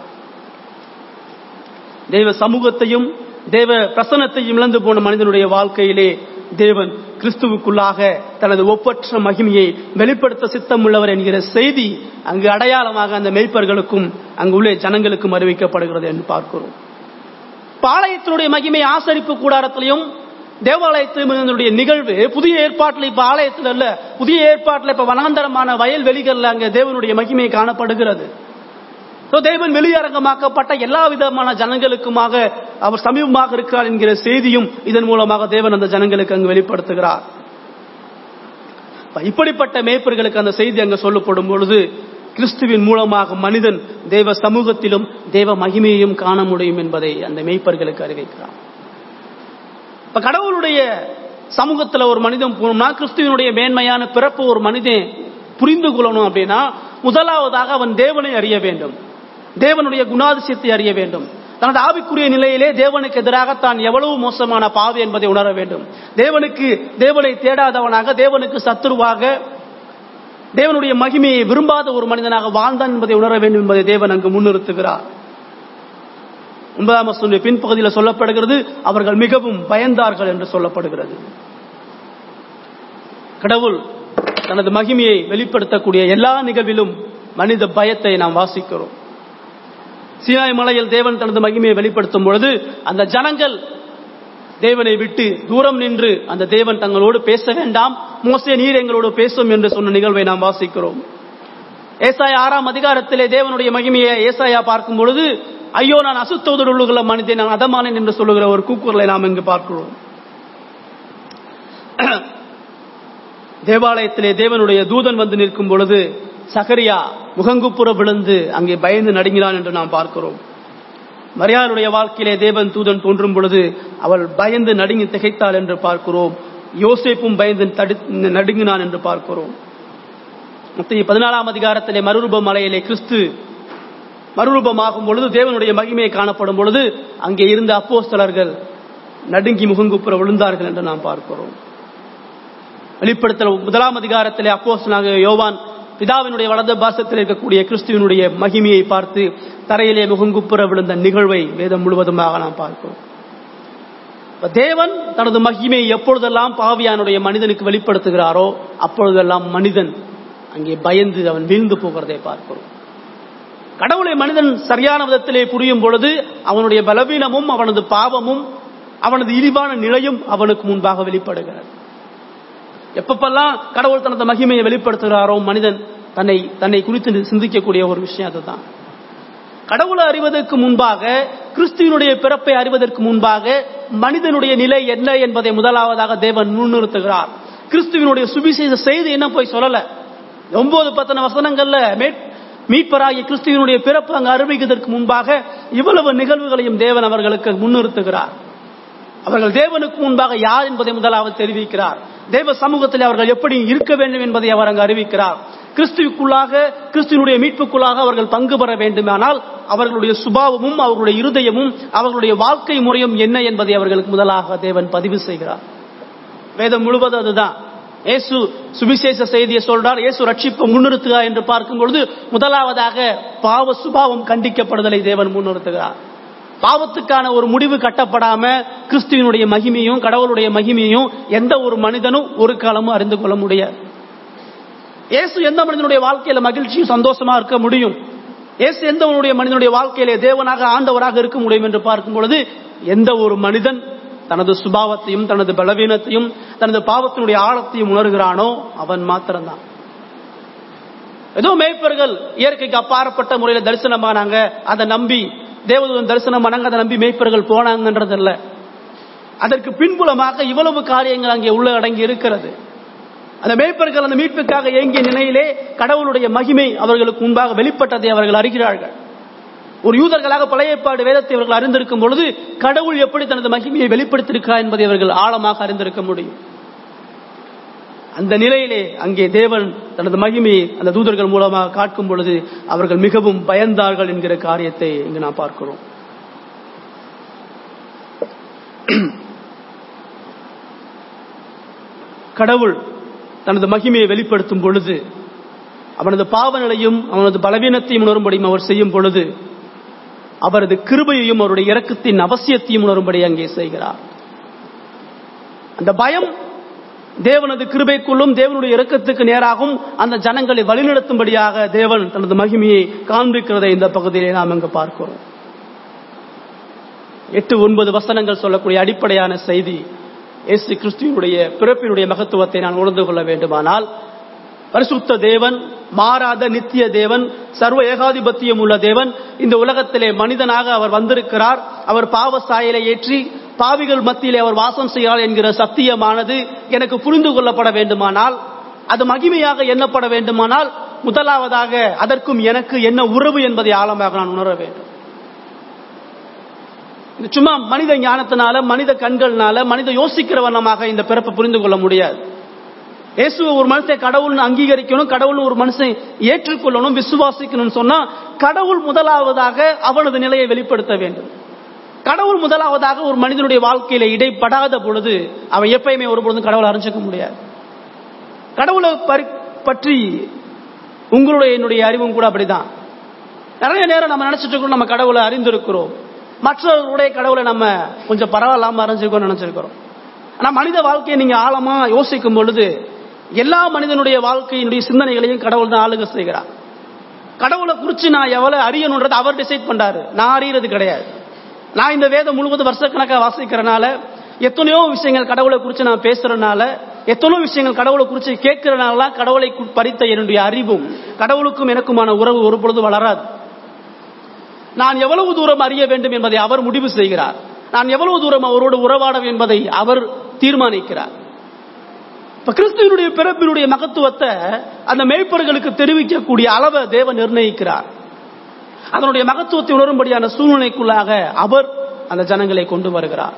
தேவ சமூகத்தையும் தேவ பிரசனத்தையும் இழந்து போன மனிதனுடைய வாழ்க்கையிலே தேவன் கிறிஸ்துவுக்குள்ளாக தனது ஒப்பற்ற மகிமையை வெளிப்படுத்த சித்தம் உள்ளவர் என்கிற செய்தி அங்கு அடையாளமாக அந்த மெய்ப்பர்களுக்கும் அங்கு உள்ள ஜனங்களுக்கும் அறிவிக்கப்படுகிறது என்று பார்க்கிறோம் பாளையத்தினுடைய மகிமை ஆசரிப்பு கூடாரத்திலையும் தேவாலயத்தினுடைய நிகழ்வு புதிய ஏற்பாட்டில் இப்ப ஆலயத்தில் அல்ல புதிய ஏற்பாட்டில் இப்ப வனாந்தரமான வயல்வெளிகள்ல அங்க தேவனுடைய மகிமை காணப்படுகிறது So, தேவன் வெளியரங்கமாக்கப்பட்ட எல்லா விதமான ஜனங்களுக்குமாக அவர் சமீபமாக இருக்கிறார் என்கிற செய்தியும் இதன் மூலமாக தேவன் அந்த ஜனங்களுக்கு அங்கு வெளிப்படுத்துகிறார் இப்படிப்பட்ட மேய்ப்பர்களுக்கு அந்த செய்தி அங்கு சொல்லப்படும் பொழுது கிறிஸ்துவின் மூலமாக மனிதன் தேவ சமூகத்திலும் தேவ மகிமையையும் காண முடியும் என்பதை அந்த மேய்ப்பர்களுக்கு அறிவிக்கிறார் இப்ப கடவுளுடைய சமூகத்துல ஒரு மனிதன் போனோம்னா கிறிஸ்துவனுடைய மேன்மையான பிறப்பு ஒரு மனிதன் புரிந்து கொள்ளணும் அப்படின்னா முதலாவதாக அவன் தேவனை அறிய வேண்டும் தேவனுடைய குணாதிசயத்தை அறிய வேண்டும் தனது ஆவிக்குரிய நிலையிலே தேவனுக்கு எதிராக தான் எவ்வளவு மோசமான பாவி என்பதை உணர வேண்டும் தேவனுக்கு தேவனை தேடாதவனாக தேவனுக்கு சத்துருவாக தேவனுடைய மகிமையை விரும்பாத ஒரு மனிதனாக வாழ்ந்தான் என்பதை உணர வேண்டும் என்பதை தேவன் அங்கு முன்னிறுத்துகிறார் ஒன்பதாம் வசனுடைய பின்பகுதியில் சொல்லப்படுகிறது அவர்கள் மிகவும் பயந்தார்கள் என்று சொல்லப்படுகிறது கடவுள் தனது மகிமையை வெளிப்படுத்தக்கூடிய எல்லா நிகழ்விலும் மனித பயத்தை நாம் வாசிக்கிறோம் சீனாய் மலையில் தேவன் தனது மகிமையை வெளிப்படுத்தும் பொழுது அந்த ஜனங்கள் தேவனை விட்டு தூரம் நின்று அந்த தேவன் தங்களோடு பேச வேண்டாம் மோசே நீர் எங்களோடு பேசும் என்று சொன்ன நிகழ்வை நாம் வாசிக்கிறோம் ஏசாயா ஆறாம் அதிகாரத்திலே தேவனுடைய மகிமையை ஏசாயா பார்க்கும் பொழுது ஐயோ நான் அசுத்தோடு உள்ள மனிதன் நான் அதமானேன் என்று சொல்லுகிற ஒரு கூக்குரலை நாம் இங்கு பார்க்கிறோம் தேவாலயத்திலே தேவனுடைய தூதன் வந்து நிற்கும் பொழுது சகரியா முகங்குப்புற விழுந்து அங்கே பயந்து நடுங்கினான் என்று நாம் பார்க்கிறோம் மரியாளுடைய வாழ்க்கையிலே தேவன் தூதன் தோன்றும் பொழுது அவள் பயந்து நடுங்கி திகைத்தாள் என்று பார்க்கிறோம் யோசேப்பும் பயந்து நடுங்கினான் என்று பார்க்கிறோம் மத்திய பதினாலாம் அதிகாரத்திலே மறுரூப மலையிலே கிறிஸ்து மறுரூபமாகும் பொழுது தேவனுடைய மகிமையை காணப்படும் பொழுது அங்கே இருந்த அப்போஸ்தலர்கள் நடுங்கி முகங்குப்புற விழுந்தார்கள் என்று நாம் பார்க்கிறோம் வெளிப்படுத்தல் முதலாம் அதிகாரத்திலே அப்போஸ்தலாக யோவான் பிதாவினுடைய வலது பாசத்தில் இருக்கக்கூடிய கிறிஸ்துவனுடைய மகிமையை பார்த்து தரையிலே முகங்குப்புற விழுந்த நிகழ்வை வேதம் முழுவதுமாக நாம் பார்க்கிறோம் தேவன் தனது மகிமையை எப்பொழுதெல்லாம் பாவியானுடைய மனிதனுக்கு வெளிப்படுத்துகிறாரோ அப்பொழுதெல்லாம் மனிதன் அங்கே பயந்து அவன் வீழ்ந்து போகிறதை பார்க்கிறோம் கடவுளை மனிதன் சரியான விதத்திலே புரியும் பொழுது அவனுடைய பலவீனமும் அவனது பாவமும் அவனது இழிவான நிலையும் அவனுக்கு முன்பாக வெளிப்படுகிறது எப்பப்பெல்லாம் கடவுள் தனது மகிமையை வெளிப்படுத்துகிறாரோ மனிதன் தன்னை தன்னை குறித்து சிந்திக்கக்கூடிய ஒரு விஷயம் அதுதான் கடவுளை அறிவதற்கு முன்பாக கிறிஸ்துவனுடைய பிறப்பை அறிவதற்கு முன்பாக மனிதனுடைய நிலை என்ன என்பதை முதலாவதாக தேவன் முன்னிறுத்துகிறார் கிறிஸ்துவனுடைய சுவிசேஷ செய்தி என்ன போய் சொல்லல ஒன்பது பத்தன வசனங்கள்ல மீட்பராகிய கிறிஸ்துவனுடைய பிறப்பு அங்கு அறிவிக்கிறதற்கு முன்பாக இவ்வளவு நிகழ்வுகளையும் தேவன் அவர்களுக்கு முன்னிறுத்துகிறார் அவர்கள் தேவனுக்கு முன்பாக யார் என்பதை முதலாவது தெரிவிக்கிறார் தேவ சமூகத்தில் அவர்கள் எப்படி இருக்க வேண்டும் என்பதை அவர் அங்கு அறிவிக்கிறார் கிறிஸ்துவுக்குள்ளாக கிறிஸ்துவனுடைய மீட்புக்குள்ளாக அவர்கள் பங்கு பெற வேண்டுமானால் அவர்களுடைய சுபாவமும் அவர்களுடைய இருதயமும் அவர்களுடைய வாழ்க்கை முறையும் என்ன என்பதை அவர்களுக்கு முதலாக தேவன் பதிவு செய்கிறார் வேதம் முழுவதும் அதுதான் இயேசு சுவிசேஷ செய்தியை சொல்றார் இயேசு ரட்சிப்பு முன்னிறுத்துக என்று பார்க்கும் பொழுது முதலாவதாக பாவ சுபாவம் கண்டிக்கப்படுதலை தேவன் முன்னிறுத்துகிறார் பாவத்துக்கான ஒரு முடிவு கட்டப்படாம கிறிஸ்துவனுடைய மகிமையும் கடவுளுடைய மகிமையும் எந்த ஒரு மனிதனும் ஒரு காலமும் அறிந்து கொள்ள முடியாது இயேசு எந்த மனிதனுடைய வாழ்க்கையில மகிழ்ச்சியும் சந்தோஷமா இருக்க முடியும் இயேசு எந்த மனிதனுடைய வாழ்க்கையிலே தேவனாக ஆண்டவராக இருக்க முடியும் என்று பார்க்கும் பொழுது எந்த ஒரு மனிதன் தனது சுபாவத்தையும் தனது பலவீனத்தையும் தனது பாவத்தினுடைய ஆழத்தையும் உணர்கிறானோ அவன் மாத்திரம்தான் ஏதோ மேய்ப்பர்கள் இயற்கைக்கு அப்பாற்பட்ட முறையில் தரிசனமானாங்க அதை நம்பி தேவதூதன் தரிசனம் பண்ணாங்க அதை நம்பி மேய்ப்பர்கள் போனாங்கன்றது இல்ல அதற்கு பின்புலமாக இவ்வளவு காரியங்கள் அங்கே உள்ள அடங்கி இருக்கிறது அந்த மேய்ப்பர்கள் அந்த மீட்புக்காக இயங்கிய நிலையிலே கடவுளுடைய மகிமை அவர்களுக்கு முன்பாக வெளிப்பட்டதை அவர்கள் அறிகிறார்கள் ஒரு யூதர்களாக பழைய ஏற்பாடு வேதத்தை அவர்கள் அறிந்திருக்கும் பொழுது கடவுள் எப்படி தனது மகிமையை வெளிப்படுத்தியிருக்கிறார் என்பதை அவர்கள் ஆழமாக அறிந்திருக்க முடியும் அந்த நிலையிலே அங்கே தேவன் தனது மகிமையை அந்த தூதர்கள் மூலமாக காட்கும் பொழுது அவர்கள் மிகவும் பயந்தார்கள் என்கிற காரியத்தை இங்கு நாம் பார்க்கிறோம் கடவுள் தனது மகிமையை வெளிப்படுத்தும் பொழுது அவனது பாவ நிலையும் அவனது பலவீனத்தையும் உணரும்படியும் அவர் செய்யும் பொழுது அவரது கிருபையையும் அவருடைய இரக்கத்தின் அவசியத்தையும் உணரும்படி அங்கே செய்கிறார் அந்த பயம் தேவனது கிருபைக்குள்ளும் தேவனுடைய இரக்கத்துக்கு நேராகவும் அந்த ஜனங்களை வழிநடத்தும்படியாக தேவன் தனது மகிமையை காண்பிக்கிறதை இந்த பகுதியிலே நாம் இங்கு பார்க்கிறோம் எட்டு ஒன்பது வசனங்கள் சொல்லக்கூடிய அடிப்படையான செய்தி இயேசு கிறிஸ்துவனுடைய பிறப்பினுடைய மகத்துவத்தை நான் உணர்ந்து கொள்ள வேண்டுமானால் பரிசுத்த தேவன் மாறாத நித்திய தேவன் சர்வ ஏகாதிபத்தியம் உள்ள தேவன் இந்த உலகத்திலே மனிதனாக அவர் வந்திருக்கிறார் அவர் பாவ சாயலை ஏற்றி பாவிகள் மத்தியிலே அவர் வாசம் செய்கிறார் என்கிற சத்தியமானது எனக்கு புரிந்து கொள்ளப்பட வேண்டுமானால் அது மகிமையாக எண்ணப்பட வேண்டுமானால் முதலாவதாக அதற்கும் எனக்கு என்ன உறவு என்பதை ஆழமாக நான் உணர வேண்டும் இது சும்மா மனித ஞானத்தினால மனித கண்கள்னால மனித யோசிக்கிற வண்ணமாக இந்த பிறப்பை புரிந்து கொள்ள முடியாது இயேசுவை ஒரு மனுஷன் கடவுள்னு அங்கீகரிக்கணும் கடவுள் ஒரு மனுஷன் ஏற்றுக்கொள்ளணும் விசுவாசிக்கணும்னு சொன்னா கடவுள் முதலாவதாக அவனது நிலையை வெளிப்படுத்த வேண்டும் கடவுள் முதலாவதாக ஒரு மனிதனுடைய வாழ்க்கையில இடைப்படாத பொழுது அவன் எப்பயுமே ஒரு பொழுதும் கடவுளை அறிஞ்சிக்க முடியாது கடவுளை பற்றி உங்களுடைய என்னுடைய அறிவும் கூட அப்படிதான் நிறைய நேரம் நம்ம நினைச்சிட்டு இருக்கோம் நம்ம கடவுளை அறிந்திருக்கிறோம் மற்றவர்களுடைய கடவுளை நம்ம கொஞ்சம் பரவாயில்லாம அறிஞ்சிருக்கோம் நினைச்சிருக்கிறோம் ஆனா மனித வாழ்க்கையை நீங்க ஆழமா யோசிக்கும் பொழுது எல்லா மனிதனுடைய வாழ்க்கையினுடைய சிந்தனைகளையும் கடவுள் தான் ஆளுக செய்கிறார் கடவுளை குறிச்சு நான் எவ்வளவு அறியணுன்றது அவர் டிசைட் பண்றாரு நான் அறியறது கிடையாது நான் இந்த வேதம் முழுவதும் வருஷக்கணக்காக வாசிக்கிறனால எத்தனையோ விஷயங்கள் கடவுளை குறித்து நான் பேசுறதுனால எத்தனையோ விஷயங்கள் கடவுளை குறித்து கேட்கறனால கடவுளை பறித்த என்னுடைய அறிவும் கடவுளுக்கும் எனக்குமான உறவு ஒரு பொழுது வளராது நான் எவ்வளவு தூரம் அறிய வேண்டும் என்பதை அவர் முடிவு செய்கிறார் நான் எவ்வளவு தூரம் அவரோடு உறவாட என்பதை அவர் தீர்மானிக்கிறார் இப்ப கிறிஸ்துவனுடைய பிறப்பினுடைய மகத்துவத்தை அந்த மேய்ப்பர்களுக்கு தெரிவிக்கக்கூடிய அளவை தேவன் நிர்ணயிக்கிறார் அதனுடைய மகத்துவத்தை உணரும்படியான சூழ்நிலைக்குள்ளாக அவர் அந்த ஜனங்களை கொண்டு வருகிறார்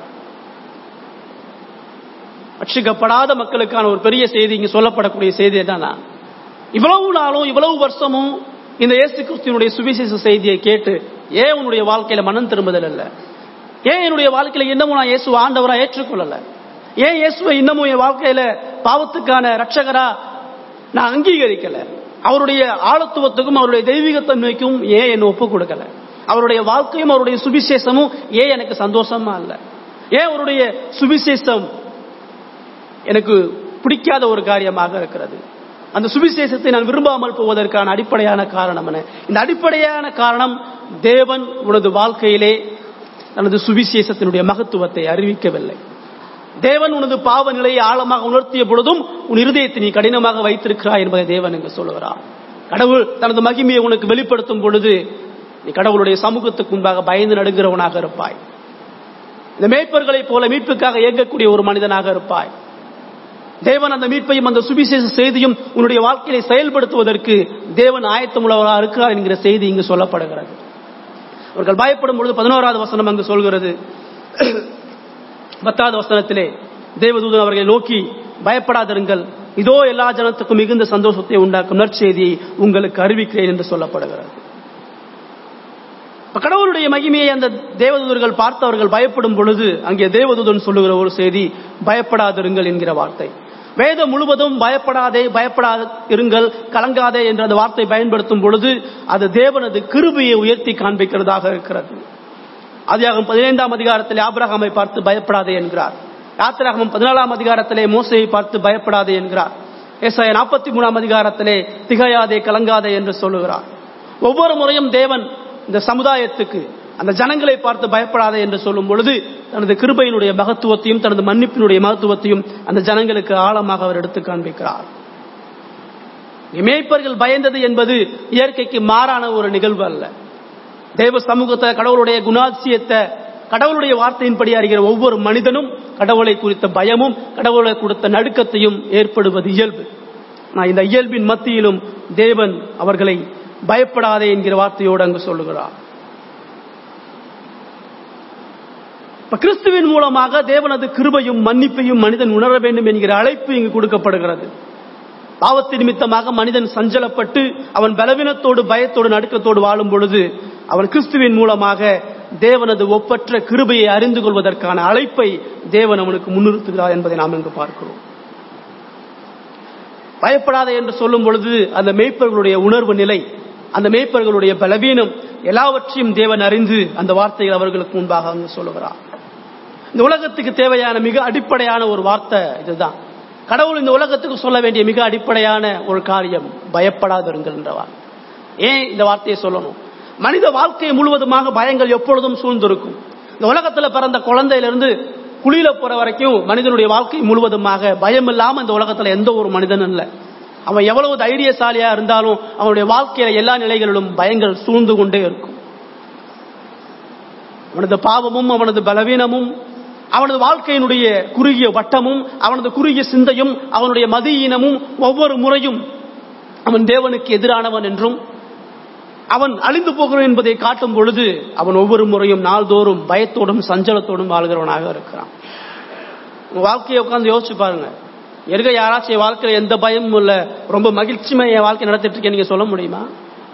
ரட்சிக்கப்படாத மக்களுக்கான ஒரு பெரிய செய்தி இங்க சொல்லப்படக்கூடிய செய்தி என்னன்னா இவ்வளவு நாளும் இவ்வளவு வருஷமும் இந்த இயேசு கிறிஸ்துவனுடைய சுவிசேஷ செய்தியை கேட்டு ஏன் உன்னுடைய வாழ்க்கையில மனம் திரும்புதல் இல்ல ஏன் என்னுடைய வாழ்க்கையில இன்னமும் நான் இயேசு ஆண்டவரா ஏற்றுக்கொள்ளல ஏன் இயேசுவை இன்னமும் என் வாழ்க்கையில பாவத்துக்கான ரட்சகரா நான் அங்கீகரிக்கல அவருடைய ஆழத்துவத்துக்கும் அவருடைய தெய்வீகத்தன்மைக்கும் ஏன் என்ன ஒப்பு கொடுக்கல அவருடைய வாழ்க்கையும் அவருடைய சுவிசேஷமும் ஏன் எனக்கு சந்தோஷமா இல்ல ஏன் அவருடைய சுவிசேஷம் எனக்கு பிடிக்காத ஒரு காரியமாக இருக்கிறது அந்த சுவிசேஷத்தை நான் விரும்பாமல் போவதற்கான அடிப்படையான காரணம் என்ன இந்த அடிப்படையான காரணம் தேவன் உனது வாழ்க்கையிலே தனது சுவிசேஷத்தினுடைய மகத்துவத்தை அறிவிக்கவில்லை தேவன் உனது பாவ நிலையை ஆழமாக உணர்த்திய பொழுதும் உன் இருதயத்தை நீ கடினமாக வைத்திருக்கிறாய் என்பதை தேவன் இங்கு சொல்லுகிறார் கடவுள் தனது மகிமையை உனக்கு வெளிப்படுத்தும் பொழுது நீ கடவுளுடைய சமூகத்துக்கு முன்பாக பயந்து நடுங்கிறவனாக இருப்பாய் இந்த மேய்ப்பர்களைப் போல மீட்புக்காக இயங்கக்கூடிய ஒரு மனிதனாக இருப்பாய் தேவன் அந்த மீட்பையும் அந்த சுவிசேஷ செய்தியும் உன்னுடைய வாழ்க்கையை செயல்படுத்துவதற்கு தேவன் ஆயத்தம் உள்ளவராக இருக்கிறார் என்கிற செய்தி இங்கு சொல்லப்படுகிறது அவர்கள் பயப்படும் பொழுது பதினோராவது வசனம் அங்கு சொல்கிறது பத்தாவது வசனத்திலே தேவதூதன் அவர்களை நோக்கி பயப்படாதிருங்கள் இதோ எல்லா ஜனத்துக்கும் மிகுந்த சந்தோஷத்தை உண்டாக்கும் நற்செய்தியை உங்களுக்கு அறிவிக்கிறேன் என்று சொல்லப்படுகிறது கடவுளுடைய மகிமையை அந்த தேவதூதர்கள் பார்த்தவர்கள் பயப்படும் பொழுது அங்கே தேவதூதன் சொல்லுகிற ஒரு செய்தி பயப்படாதிருங்கள் என்கிற வார்த்தை வேதம் முழுவதும் பயப்படாதே பயப்படாத இருங்கள் கலங்காதே என்ற அந்த வார்த்தை பயன்படுத்தும் பொழுது அது தேவனது கிருபையை உயர்த்தி காண்பிக்கிறதாக இருக்கிறது அதிகாரம் பதினைந்தாம் அதிகாரத்திலே ஆபிரகாமை பார்த்து பயப்படாதே என்கிறார் யாத்திராகமம் பதினாலாம் அதிகாரத்திலே மோசையை பார்த்து பயப்படாதே என்கிறார் ஏசாய நாற்பத்தி மூணாம் அதிகாரத்திலே திகையாதே கலங்காதே என்று சொல்லுகிறார் ஒவ்வொரு முறையும் தேவன் இந்த சமுதாயத்துக்கு அந்த ஜனங்களை பார்த்து பயப்படாதே என்று சொல்லும் பொழுது தனது கிருபையினுடைய மகத்துவத்தையும் தனது மன்னிப்பினுடைய மகத்துவத்தையும் அந்த ஜனங்களுக்கு ஆழமாக அவர் எடுத்து காண்பிக்கிறார் மேய்ப்பர்கள் பயந்தது என்பது இயற்கைக்கு மாறான ஒரு நிகழ்வு அல்ல தேவ சமூகத்தை கடவுளுடைய குணாதிசயத்தை கடவுளுடைய வார்த்தையின்படி அறிகிற ஒவ்வொரு மனிதனும் கடவுளை குறித்த பயமும் கடவுளை கொடுத்த நடுக்கத்தையும் ஏற்படுவது இயல்பு நான் இந்த இயல்பின் மத்தியிலும் தேவன் அவர்களை பயப்படாதே என்கிற வார்த்தையோடு அங்கு சொல்லுகிறார் இப்ப கிறிஸ்துவின் மூலமாக தேவனது கிருபையும் மன்னிப்பையும் மனிதன் உணர வேண்டும் என்கிற அழைப்பு இங்கு கொடுக்கப்படுகிறது பாவத்தின் நிமித்தமாக மனிதன் சஞ்சலப்பட்டு அவன் பலவீனத்தோடு பயத்தோடு நடுக்கத்தோடு வாழும் பொழுது அவன் கிறிஸ்துவின் மூலமாக தேவனது ஒப்பற்ற கிருபையை அறிந்து கொள்வதற்கான அழைப்பை தேவன் அவனுக்கு முன்னிறுத்துகிறார் என்பதை நாம் இங்கு பார்க்கிறோம் பயப்படாதே என்று சொல்லும் பொழுது அந்த மேய்ப்பர்களுடைய உணர்வு நிலை அந்த மேய்ப்பர்களுடைய பலவீனம் எல்லாவற்றையும் தேவன் அறிந்து அந்த வார்த்தைகள் அவர்களுக்கு முன்பாக அங்கு சொல்லுகிறார் இந்த உலகத்துக்கு தேவையான மிக அடிப்படையான ஒரு வார்த்தை இதுதான் கடவுள் இந்த உலகத்துக்கு சொல்ல வேண்டிய மிக அடிப்படையான ஒரு காரியம் பயப்படாதிருங்கள் என்றவார் ஏன் இந்த வார்த்தையை சொல்லணும் மனித வாழ்க்கை முழுவதுமாக பயங்கள் எப்பொழுதும் சூழ்ந்திருக்கும் இந்த உலகத்துல பிறந்த குழந்தையிலிருந்து குளியில போற வரைக்கும் மனிதனுடைய வாழ்க்கை முழுவதுமாக பயம் இல்லாம இந்த உலகத்துல எந்த ஒரு மனிதனும் இல்லை அவன் எவ்வளவு தைரியசாலியா இருந்தாலும் அவனுடைய வாழ்க்கையில எல்லா நிலைகளிலும் பயங்கள் சூழ்ந்து கொண்டே இருக்கும் அவனது பாவமும் அவனது பலவீனமும் அவனது வாழ்க்கையினுடைய குறுகிய வட்டமும் அவனது குறுகிய சிந்தையும் அவனுடைய மதியீனமும் ஒவ்வொரு முறையும் அவன் தேவனுக்கு எதிரானவன் என்றும் அவன் அழிந்து போகிறான் என்பதை காட்டும் பொழுது அவன் ஒவ்வொரு முறையும் நாள்தோறும் பயத்தோடும் சஞ்சலத்தோடும் வாழ்கிறவனாக இருக்கிறான் உங்க வாழ்க்கையை உட்காந்து யோசிச்சு பாருங்க இருக்க யாராச்சும் என் வாழ்க்கையில எந்த பயமும் இல்ல ரொம்ப மகிழ்ச்சியுமா என் வாழ்க்கை நடத்திட்டு இருக்கேன் நீங்க சொல்ல முடியுமா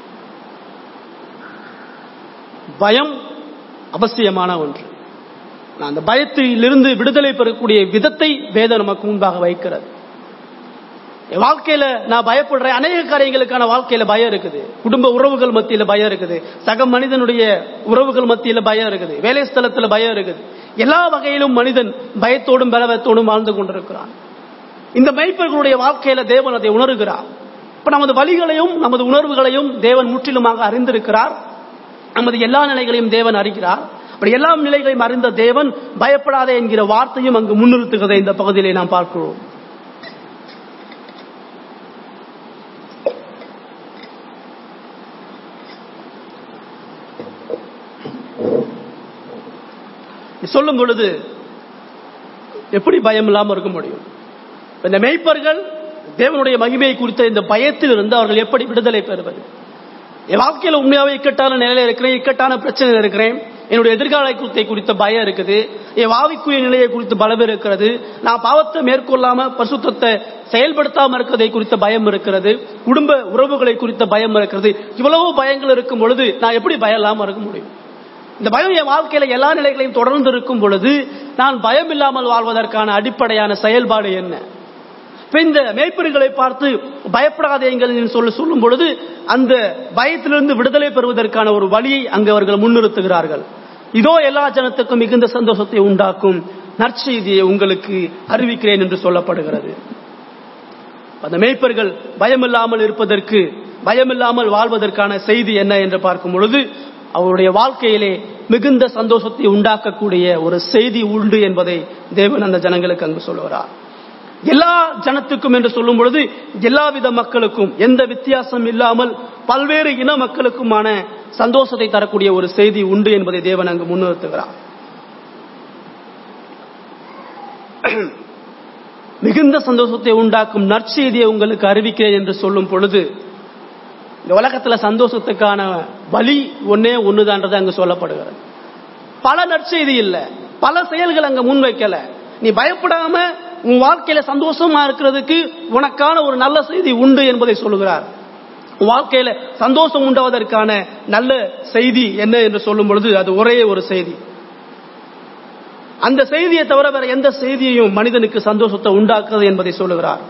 பயம் அவசியமான ஒன்று நான் அந்த பயத்திலிருந்து விடுதலை பெறக்கூடிய விதத்தை வேதம் நமக்கு முன்பாக வைக்கிறது என் வாழ்க்கையில நான் பயப்படுறேன் அநேக காரியங்களுக்கான வாழ்க்கையில பயம் இருக்குது குடும்ப உறவுகள் மத்தியில பயம் இருக்குது சக மனிதனுடைய உறவுகள் மத்தியில பயம் இருக்குது வேலை ஸ்தலத்துல பயம் இருக்குது எல்லா வகையிலும் மனிதன் பயத்தோடும் பலவத்தோடும் வாழ்ந்து கொண்டிருக்கிறான் இந்த மெய்ப்பர்களுடைய வாழ்க்கையில தேவன் அதை உணர்கிறார் இப்ப நமது வழிகளையும் நமது உணர்வுகளையும் தேவன் முற்றிலுமாக அறிந்திருக்கிறார் நமது எல்லா நிலைகளையும் தேவன் அறிகிறார் அப்படி எல்லா நிலைகளையும் அறிந்த தேவன் பயப்படாதே என்கிற வார்த்தையும் அங்கு முன்னிறுத்துகிறதை இந்த பகுதியிலே நாம் பார்க்கிறோம் சொல்லும் பொழுது எப்படி பயம் இல்லாமல் இருக்க முடியும் இந்த மெய்ப்பர்கள் தேவனுடைய மகிமையை குறித்த இந்த பயத்தில் இருந்து அவர்கள் எப்படி விடுதலை பெறுவது என் வாழ்க்கையில் உண்மையாவே இக்கட்டான நிலையில இருக்கிறேன் இக்கட்டான பிரச்சனையில் இருக்கிறேன் என்னுடைய எதிர்கால குறித்தை குறித்த பயம் இருக்குது என் வாவிக்குரிய நிலையை குறித்து பலம் இருக்கிறது நான் பாவத்தை மேற்கொள்ளாம பசுத்தத்தை செயல்படுத்தாம இருக்கிறதை குறித்த பயம் இருக்கிறது குடும்ப உறவுகளை குறித்த பயம் இருக்கிறது இவ்வளவு பயங்கள் இருக்கும் பொழுது நான் எப்படி பயம் இல்லாம இருக்க முடியும் இந்த பயம் என் வாழ்க்கையில எல்லா நிலைகளையும் தொடர்ந்து இருக்கும் பொழுது நான் பயம் இல்லாமல் வாழ்வதற்கான அடிப்படையான செயல்பாடு என்ன இப்ப இந்த மேய்ப்பர்களை பார்த்து பயப்படாதேங்கள் சொல்ல சொல்லும் பொழுது அந்த பயத்திலிருந்து விடுதலை பெறுவதற்கான ஒரு வழியை அங்கு அவர்கள் முன்னிறுத்துகிறார்கள் இதோ எல்லா ஜனத்துக்கும் மிகுந்த சந்தோஷத்தை உண்டாக்கும் நற்செய்தியை உங்களுக்கு அறிவிக்கிறேன் என்று சொல்லப்படுகிறது அந்த மேய்ப்பர்கள் பயமில்லாமல் இருப்பதற்கு பயமில்லாமல் வாழ்வதற்கான செய்தி என்ன என்று பார்க்கும் பொழுது அவருடைய வாழ்க்கையிலே மிகுந்த சந்தோஷத்தை உண்டாக்கக்கூடிய ஒரு செய்தி உண்டு என்பதை தேவன் அந்த ஜனங்களுக்கு அங்கு சொல்லுகிறார் எல்லா ஜனத்துக்கும் என்று சொல்லும் பொழுது எல்லாவித மக்களுக்கும் எந்த வித்தியாசம் இல்லாமல் பல்வேறு இன மக்களுக்குமான சந்தோஷத்தை தரக்கூடிய ஒரு செய்தி உண்டு என்பதை தேவன் அங்கு முன்னிறுத்துகிறார் மிகுந்த சந்தோஷத்தை உண்டாக்கும் நற்செய்தியை உங்களுக்கு அறிவிக்கிறேன் என்று சொல்லும் பொழுது இந்த உலகத்துல சந்தோஷத்துக்கான வழி ஒன்னே ஒண்ணுதான்றது அங்கு சொல்லப்படுகிறது பல நற்செய்தி இல்ல பல செயல்கள் அங்க முன்வைக்கல நீ பயப்படாம உன் வாழ்க்கையில சந்தோஷமா இருக்கிறதுக்கு உனக்கான ஒரு நல்ல செய்தி உண்டு என்பதை சொல்லுகிறார் உன் வாழ்க்கையில சந்தோஷம் உண்டாவதற்கான நல்ல செய்தி என்ன என்று சொல்லும் பொழுது அது ஒரே ஒரு செய்தி அந்த செய்தியை தவிர வேற எந்த செய்தியையும் மனிதனுக்கு சந்தோஷத்தை உண்டாக்குறது என்பதை சொல்லுகிறார்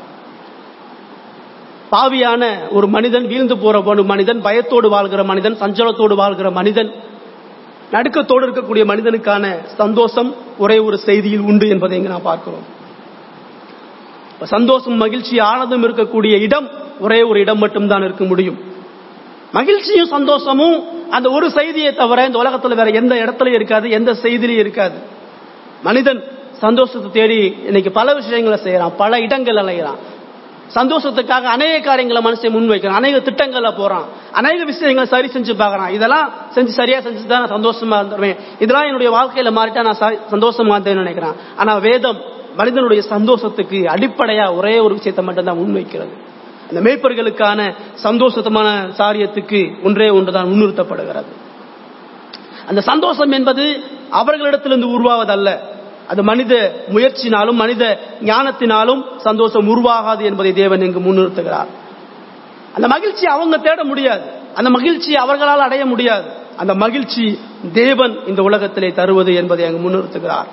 பாவியான ஒரு மனிதன் வீழ்ந்து போற ஒரு மனிதன் பயத்தோடு வாழ்கிற மனிதன் சஞ்சலத்தோடு வாழ்கிற மனிதன் நடுக்கத்தோடு இருக்கக்கூடிய மனிதனுக்கான சந்தோஷம் ஒரே ஒரு செய்தியில் உண்டு என்பதை இங்கு நாம் பார்க்கிறோம் சந்தோஷம் மகிழ்ச்சி ஆனதும் இருக்கக்கூடிய இடம் ஒரே ஒரு இடம் மட்டும்தான் இருக்க முடியும் மகிழ்ச்சியும் சந்தோஷமும் அந்த ஒரு செய்தியை தவிர இந்த உலகத்துல வேற எந்த இடத்துலயும் இருக்காது எந்த செய்திலையும் இருக்காது மனிதன் சந்தோஷத்தை தேடி இன்னைக்கு பல விஷயங்களை செய்யறான் பல இடங்கள் அலைகிறான் சந்தோஷத்துக்காக அநேக காரியங்களை மனுஷன் முன்வைக்கிறான் அநேக திட்டங்கள்ல போறான் அநேக விஷயங்களை சரி செஞ்சு பார்க்கறான் இதெல்லாம் செஞ்சு சரியா செஞ்சு தான் நான் சந்தோஷமா இருந்துருவேன் இதெல்லாம் என்னுடைய வாழ்க்கையில மாறிட்டா நான் ச- சந்தோஷமா இருந்தேன்னு நினைக்கிறேன் ஆனா வேதம் மனிதனுடைய சந்தோஷத்துக்கு அடிப்படையா ஒரே ஒரு விஷயத்தை மட்டும்தான் முன்வைக்கிறது அந்த மேய்ப்பர்களுக்கான சந்தோஷமான சாரியத்துக்கு ஒன்றே ஒன்றுதான் முன்னிறுத்தப்படுகிறது அந்த சந்தோஷம் என்பது அவர்களிடத்திலிருந்து உருவாவதல்ல அது மனித முயற்சினாலும் மனித ஞானத்தினாலும் சந்தோஷம் உருவாகாது என்பதை தேவன் இங்கு முன்னிறுத்துகிறார் அந்த மகிழ்ச்சி அவங்க தேட முடியாது அந்த மகிழ்ச்சி அவர்களால் அடைய முடியாது அந்த மகிழ்ச்சி தேவன் இந்த உலகத்திலே தருவது என்பதை அங்கு முன்னிறுத்துகிறார்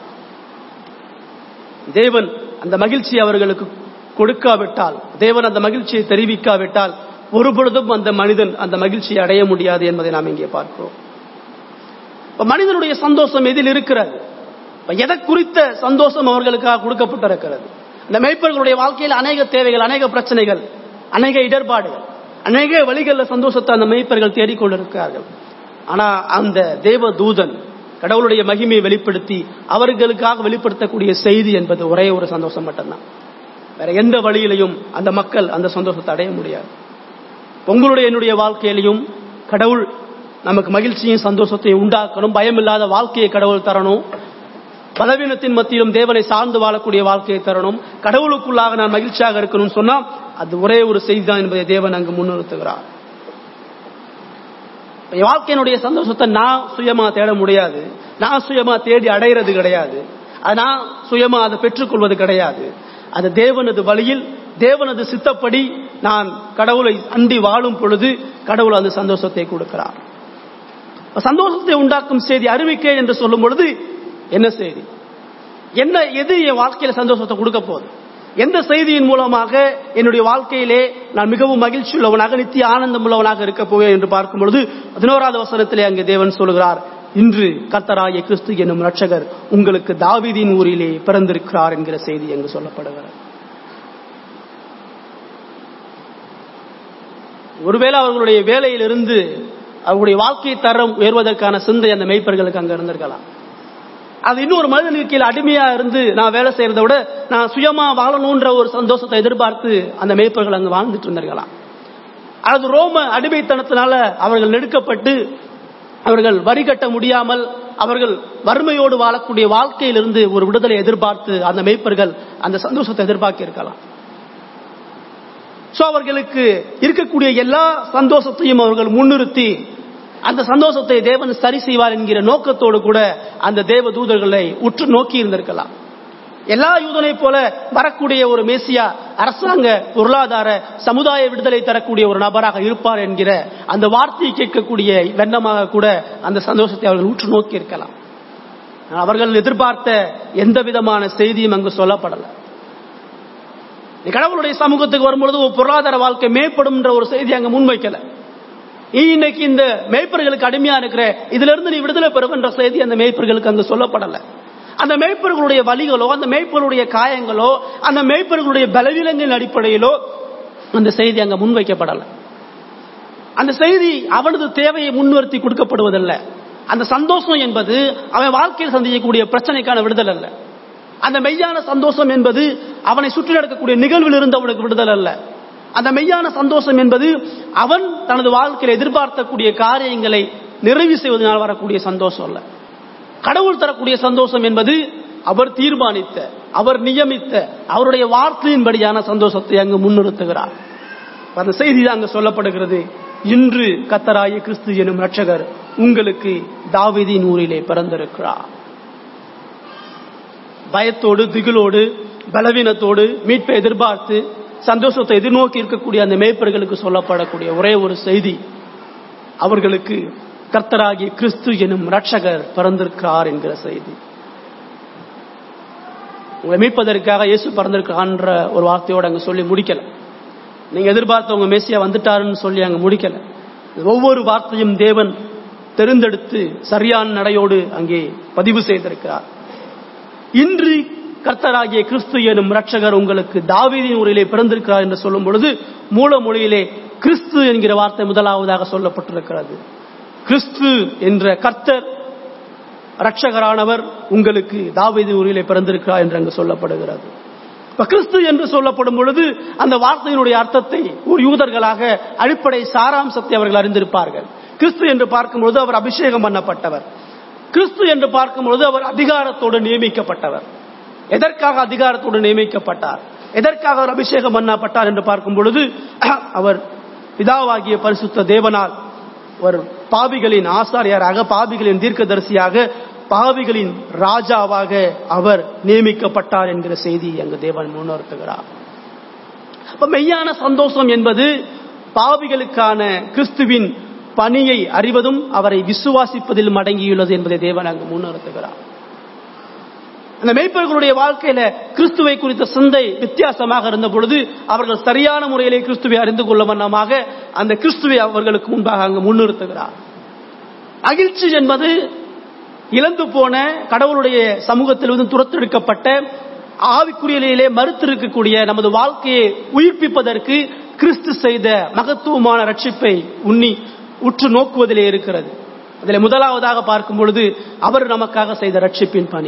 தேவன் அந்த மகிழ்ச்சி அவர்களுக்கு கொடுக்காவிட்டால் தேவன் அந்த மகிழ்ச்சியை தெரிவிக்காவிட்டால் ஒரு பொழுதும் அந்த மனிதன் அந்த மகிழ்ச்சியை அடைய முடியாது என்பதை நாம் இங்கே பார்க்கிறோம் இப்ப மனிதனுடைய சந்தோஷம் எதில் இருக்கிறது இப்ப எதை குறித்த சந்தோஷம் அவர்களுக்காக கொடுக்கப்பட்டிருக்கிறது இந்த மெய்ப்பர்களுடைய வாழ்க்கையில் அநேக தேவைகள் அநேக பிரச்சனைகள் அநேக இடர்பாடுகள் அநேக வழிகளில் சந்தோஷத்தை அந்த மெய்ப்பர்கள் தேடிக்கொண்டிருக்கிறார்கள் ஆனா அந்த தேவ தூதன் கடவுளுடைய மகிமையை வெளிப்படுத்தி அவர்களுக்காக வெளிப்படுத்தக்கூடிய செய்தி என்பது ஒரே ஒரு சந்தோஷம் மட்டும்தான் வேற எந்த வழியிலையும் அந்த மக்கள் அந்த சந்தோஷத்தை அடைய முடியாது உங்களுடைய என்னுடைய வாழ்க்கையிலையும் கடவுள் நமக்கு மகிழ்ச்சியும் சந்தோஷத்தையும் உண்டாக்கணும் பயமில்லாத வாழ்க்கையை கடவுள் தரணும் பலவீனத்தின் மத்தியிலும் தேவனை சார்ந்து வாழக்கூடிய வாழ்க்கையை தரணும் கடவுளுக்குள்ளாக நான் மகிழ்ச்சியாக இருக்கணும்னு சொன்னா அது ஒரே ஒரு செய்தி தான் என்பதை தேவன் அங்கு முன்னிறுத்துகிறார் என் வாழ்க்கையினுடைய சந்தோஷத்தை நான் சுயமா தேட முடியாது நான் சுயமா தேடி அடையிறது கிடையாது அது நான் சுயமா அதை பெற்றுக்கொள்வது கிடையாது அது தேவனது வழியில் தேவனது சித்தப்படி நான் கடவுளை அண்டி வாழும் பொழுது கடவுள் அந்த சந்தோஷத்தை கொடுக்கிறார் சந்தோஷத்தை உண்டாக்கும் செய்தி அறிவிக்கை என்று சொல்லும் பொழுது என்ன செய்தி என்ன எது என் வாழ்க்கையில சந்தோஷத்தை கொடுக்க போகுது எந்த செய்தியின் மூலமாக என்னுடைய வாழ்க்கையிலே நான் மிகவும் மகிழ்ச்சி உள்ளவனாக நித்திய ஆனந்தம் உள்ளவனாக இருக்க போவேன் என்று பார்க்கும் பொழுது பதினோராவது வசனத்திலே அங்கே தேவன் சொல்கிறார் இன்று கர்த்தராகிய கிறிஸ்து என்னும் ரட்சகர் உங்களுக்கு தாவீதின் ஊரிலே பிறந்திருக்கிறார் என்கிற செய்தி அங்கு சொல்லப்படுகிறது ஒருவேளை அவர்களுடைய வேலையிலிருந்து அவருடைய வாழ்க்கை தரம் உயர்வதற்கான சிந்தை அந்த மெய்ப்பர்களுக்கு அங்க இருந்திருக்கலாம் அது இன்னொரு மனிதனுக்கு கீழே அடிமையா இருந்து நான் வேலை செய்யறதை விட நான் சுயமா வாழணும்ன்ற ஒரு சந்தோஷத்தை எதிர்பார்த்து அந்த மெய்ப்பர்கள் அங்க வாழ்ந்துட்டு இருந்திருக்கலாம் அது ரோம அடிமைத்தனத்தினால அவர்கள் நெடுக்கப்பட்டு அவர்கள் வரி கட்ட முடியாமல் அவர்கள் வறுமையோடு வாழக்கூடிய வாழ்க்கையிலிருந்து ஒரு விடுதலை எதிர்பார்த்து அந்த மெய்ப்பர்கள் அந்த சந்தோஷத்தை எதிர்பார்க்க இருக்கலாம் சோ அவர்களுக்கு இருக்கக்கூடிய எல்லா சந்தோஷத்தையும் அவர்கள் முன்னிறுத்தி அந்த சந்தோஷத்தை தேவன் சரி செய்வார் என்கிற நோக்கத்தோடு கூட அந்த தேவ தூதர்களை உற்று நோக்கி இருந்திருக்கலாம் எல்லா யூதனை போல வரக்கூடிய ஒரு மேசியா அரசாங்க பொருளாதார சமுதாய விடுதலை தரக்கூடிய ஒரு நபராக இருப்பார் என்கிற அந்த வார்த்தையை கேட்கக்கூடிய வெண்ணமாக கூட அந்த சந்தோஷத்தை அவர்கள் உற்று நோக்கி இருக்கலாம் அவர்கள் எதிர்பார்த்த எந்த விதமான செய்தியும் அங்கு சொல்லப்படலை நீ கடவுளுடைய சமூகத்துக்கு வரும்பொழுது ஒரு பொருளாதார வாழ்க்கை மேம்படும் ஒரு செய்தி அங்க முன்வைக்கல நீ இன்னைக்கு இந்த மேய்ப்பர்களுக்கு அடிமையா இருக்கிற இதுல இருந்து நீ விடுதலை பெறுகின்ற செய்தி அந்த மேய்ப்பர்களுக்கு அங்கு சொல்லப்படல அந்த மேய்ப்பர்களுடைய வழிகளோ அந்த மேய்ப்பர்களுடைய காயங்களோ அந்த மேய்ப்பர்களுடைய பலவீனங்களின் அடிப்படையிலோ அந்த செய்தி அங்க முன்வைக்கப்படல அந்த செய்தி அவனது தேவையை முன்னிறுத்தி கொடுக்கப்படுவதல்ல அந்த சந்தோஷம் என்பது அவன் வாழ்க்கையில் சந்திக்கக்கூடிய பிரச்சனைக்கான விடுதல் அல்ல அந்த மெய்யான சந்தோஷம் என்பது அவனை சுற்றி நடக்கக்கூடிய நிகழ்வில் இருந்து அவனுக்கு விடுதல் அல்ல அந்த மெய்யான சந்தோஷம் என்பது அவன் தனது வாழ்க்கையில் எதிர்பார்க்கக்கூடிய காரியங்களை நிறைவு செய்வதனால் வரக்கூடிய சந்தோஷம் அல்ல கடவுள் தரக்கூடிய சந்தோஷம் என்பது அவர் தீர்மானித்த அவர் நியமித்த அவருடைய வார்த்தையின்படியான சந்தோஷத்தை அங்கு முன்னிறுத்துகிறார் அந்த செய்தி தான் அங்கு சொல்லப்படுகிறது இன்று கத்தராய கிறிஸ்து எனும் ரட்சகர் உங்களுக்கு தாவிதின் ஊரிலே பிறந்திருக்கிறார் பயத்தோடு திகிலோடு பலவீனத்தோடு மீட்பை எதிர்பார்த்து சந்தோஷத்தை எதிர்நோக்கி இருக்கக்கூடிய அந்த மேய்ப்பர்களுக்கு சொல்லப்படக்கூடிய ஒரே ஒரு செய்தி அவர்களுக்கு கர்த்தராகிய கிறிஸ்து எனும் ரட்சகர் பிறந்திருக்கிறார் என்கிற செய்தி உங்களை மீட்பதற்காக இயேசு பிறந்திருக்கிறான்ற ஒரு வார்த்தையோடு அங்க சொல்லி முடிக்கல நீங்க எதிர்பார்த்த உங்க மேசியா வந்துட்டாருன்னு சொல்லி அங்க முடிக்கல ஒவ்வொரு வார்த்தையும் தேவன் தெரிந்தெடுத்து சரியான நடையோடு அங்கே பதிவு செய்திருக்கிறார் இன்று கர்த்தராகிய கிறிஸ்து எனும் ரட்சகர் உங்களுக்கு தாவீதின் ஊரிலே பிறந்திருக்கிறார் என்று சொல்லும் பொழுது மூல மொழியிலே கிறிஸ்து என்கிற வார்த்தை முதலாவதாக சொல்லப்பட்டிருக்கிறது கிறிஸ்து என்ற கர்த்தர் ரட்சகரானவர் உங்களுக்கு தாவீது ஊரிலே பிறந்திருக்கிறார் என்று அங்கு சொல்லப்படுகிறது இப்ப கிறிஸ்து என்று சொல்லப்படும் பொழுது அந்த வார்த்தையினுடைய அர்த்தத்தை ஒரு யூதர்களாக அடிப்படை சாராம்சத்தை அவர்கள் அறிந்திருப்பார்கள் கிறிஸ்து என்று பார்க்கும்பொழுது அவர் அபிஷேகம் பண்ணப்பட்டவர் கிறிஸ்து என்று பார்க்கும்பொழுது அவர் அதிகாரத்தோடு நியமிக்கப்பட்டவர் எதற்காக அதிகாரத்தோடு நியமிக்கப்பட்டார் எதற்காக அவர் அபிஷேகம் பண்ணப்பட்டார் என்று பார்க்கும் பொழுது அவர் பிதாவாகிய பரிசுத்த தேவனால் ஒரு பாவிகளின் ஆசாரியாராக பாவிகளின் தீர்க்கதரிசியாக பாவிகளின் ராஜாவாக அவர் நியமிக்கப்பட்டார் என்கிற செய்தி அங்கு தேவன் முன்னிறுத்துகிறார் அப்ப மெய்யான சந்தோஷம் என்பது பாவிகளுக்கான கிறிஸ்துவின் பணியை அறிவதும் அவரை விசுவாசிப்பதிலும் அடங்கியுள்ளது என்பதை தேவன் அங்கு முன்னிறுத்துகிறார் அந்த மெய்ப்பர்களுடைய வாழ்க்கையில கிறிஸ்துவை குறித்த சிந்தை வித்தியாசமாக இருந்த பொழுது அவர்கள் சரியான முறையிலே கிறிஸ்துவை அறிந்து கொள்ள வண்ணமாக அந்த கிறிஸ்துவை அவர்களுக்கு முன்பாக அங்கு முன்னிறுத்துகிறார் மகிழ்ச்சி என்பது இழந்து போன கடவுளுடைய சமூகத்திலிருந்து துரத்தெடுக்கப்பட்ட ஆவிக்குரியலிலே மறுத்திருக்கக்கூடிய நமது வாழ்க்கையை உயிர்ப்பிப்பதற்கு கிறிஸ்து செய்த மகத்துவமான ரட்சிப்பை உண்ணி உற்று நோக்குவதிலே இருக்கிறது அதில் முதலாவதாக பார்க்கும் பொழுது அவர் நமக்காக செய்த ரட்சிப்பின் பணி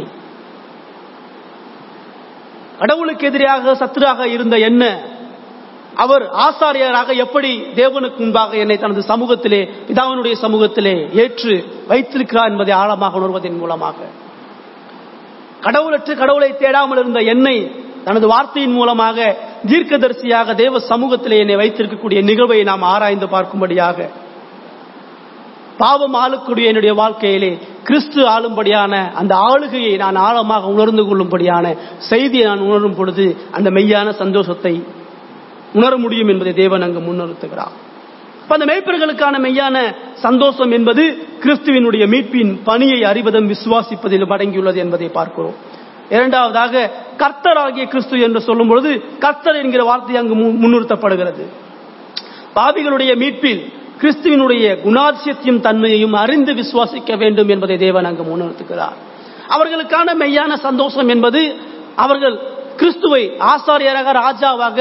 கடவுளுக்கு எதிராக சத்துராக இருந்த என்ன அவர் ஆசாரியராக எப்படி தேவனுக்கு முன்பாக என்னை தனது சமூகத்திலே பிதாவினுடைய சமூகத்திலே ஏற்று வைத்திருக்கிறார் என்பதை ஆழமாக உணர்வதன் மூலமாக கடவுளற்று கடவுளை தேடாமல் இருந்த என்னை தனது வார்த்தையின் மூலமாக தீர்க்கதரிசியாக தேவ சமூகத்திலே என்னை வைத்திருக்கக்கூடிய நிகழ்வை நாம் ஆராய்ந்து பார்க்கும்படியாக பாவம் ஆளக்கூடிய என்னுடைய வாழ்க்கையிலே கிறிஸ்து ஆளும்படியான அந்த ஆளுகையை நான் ஆழமாக உணர்ந்து கொள்ளும்படியான செய்தியை நான் உணரும் பொழுது அந்த மெய்யான சந்தோஷத்தை உணர முடியும் என்பதை தேவன் அங்கு முன்னிறுத்துகிறார் அந்த மெய்ப்பர்களுக்கான மெய்யான சந்தோஷம் என்பது கிறிஸ்துவினுடைய மீட்பின் பணியை அறிவதும் விசுவாசிப்பதிலும் அடங்கியுள்ளது என்பதை பார்க்கிறோம் இரண்டாவதாக கர்த்தராகிய கிறிஸ்து என்று சொல்லும் பொழுது கர்த்தர் என்கிற வார்த்தை அங்கு முன்னிறுத்தப்படுகிறது பாவிகளுடைய மீட்பில் கிறிஸ்துவினுடைய குணாதிசயத்தையும் தன்மையையும் அறிந்து விசுவாசிக்க வேண்டும் என்பதை தேவன் அங்கு முன்னிறுத்துகிறார் அவர்களுக்கான மெய்யான சந்தோஷம் என்பது அவர்கள் கிறிஸ்துவை ஆசாரியராக ராஜாவாக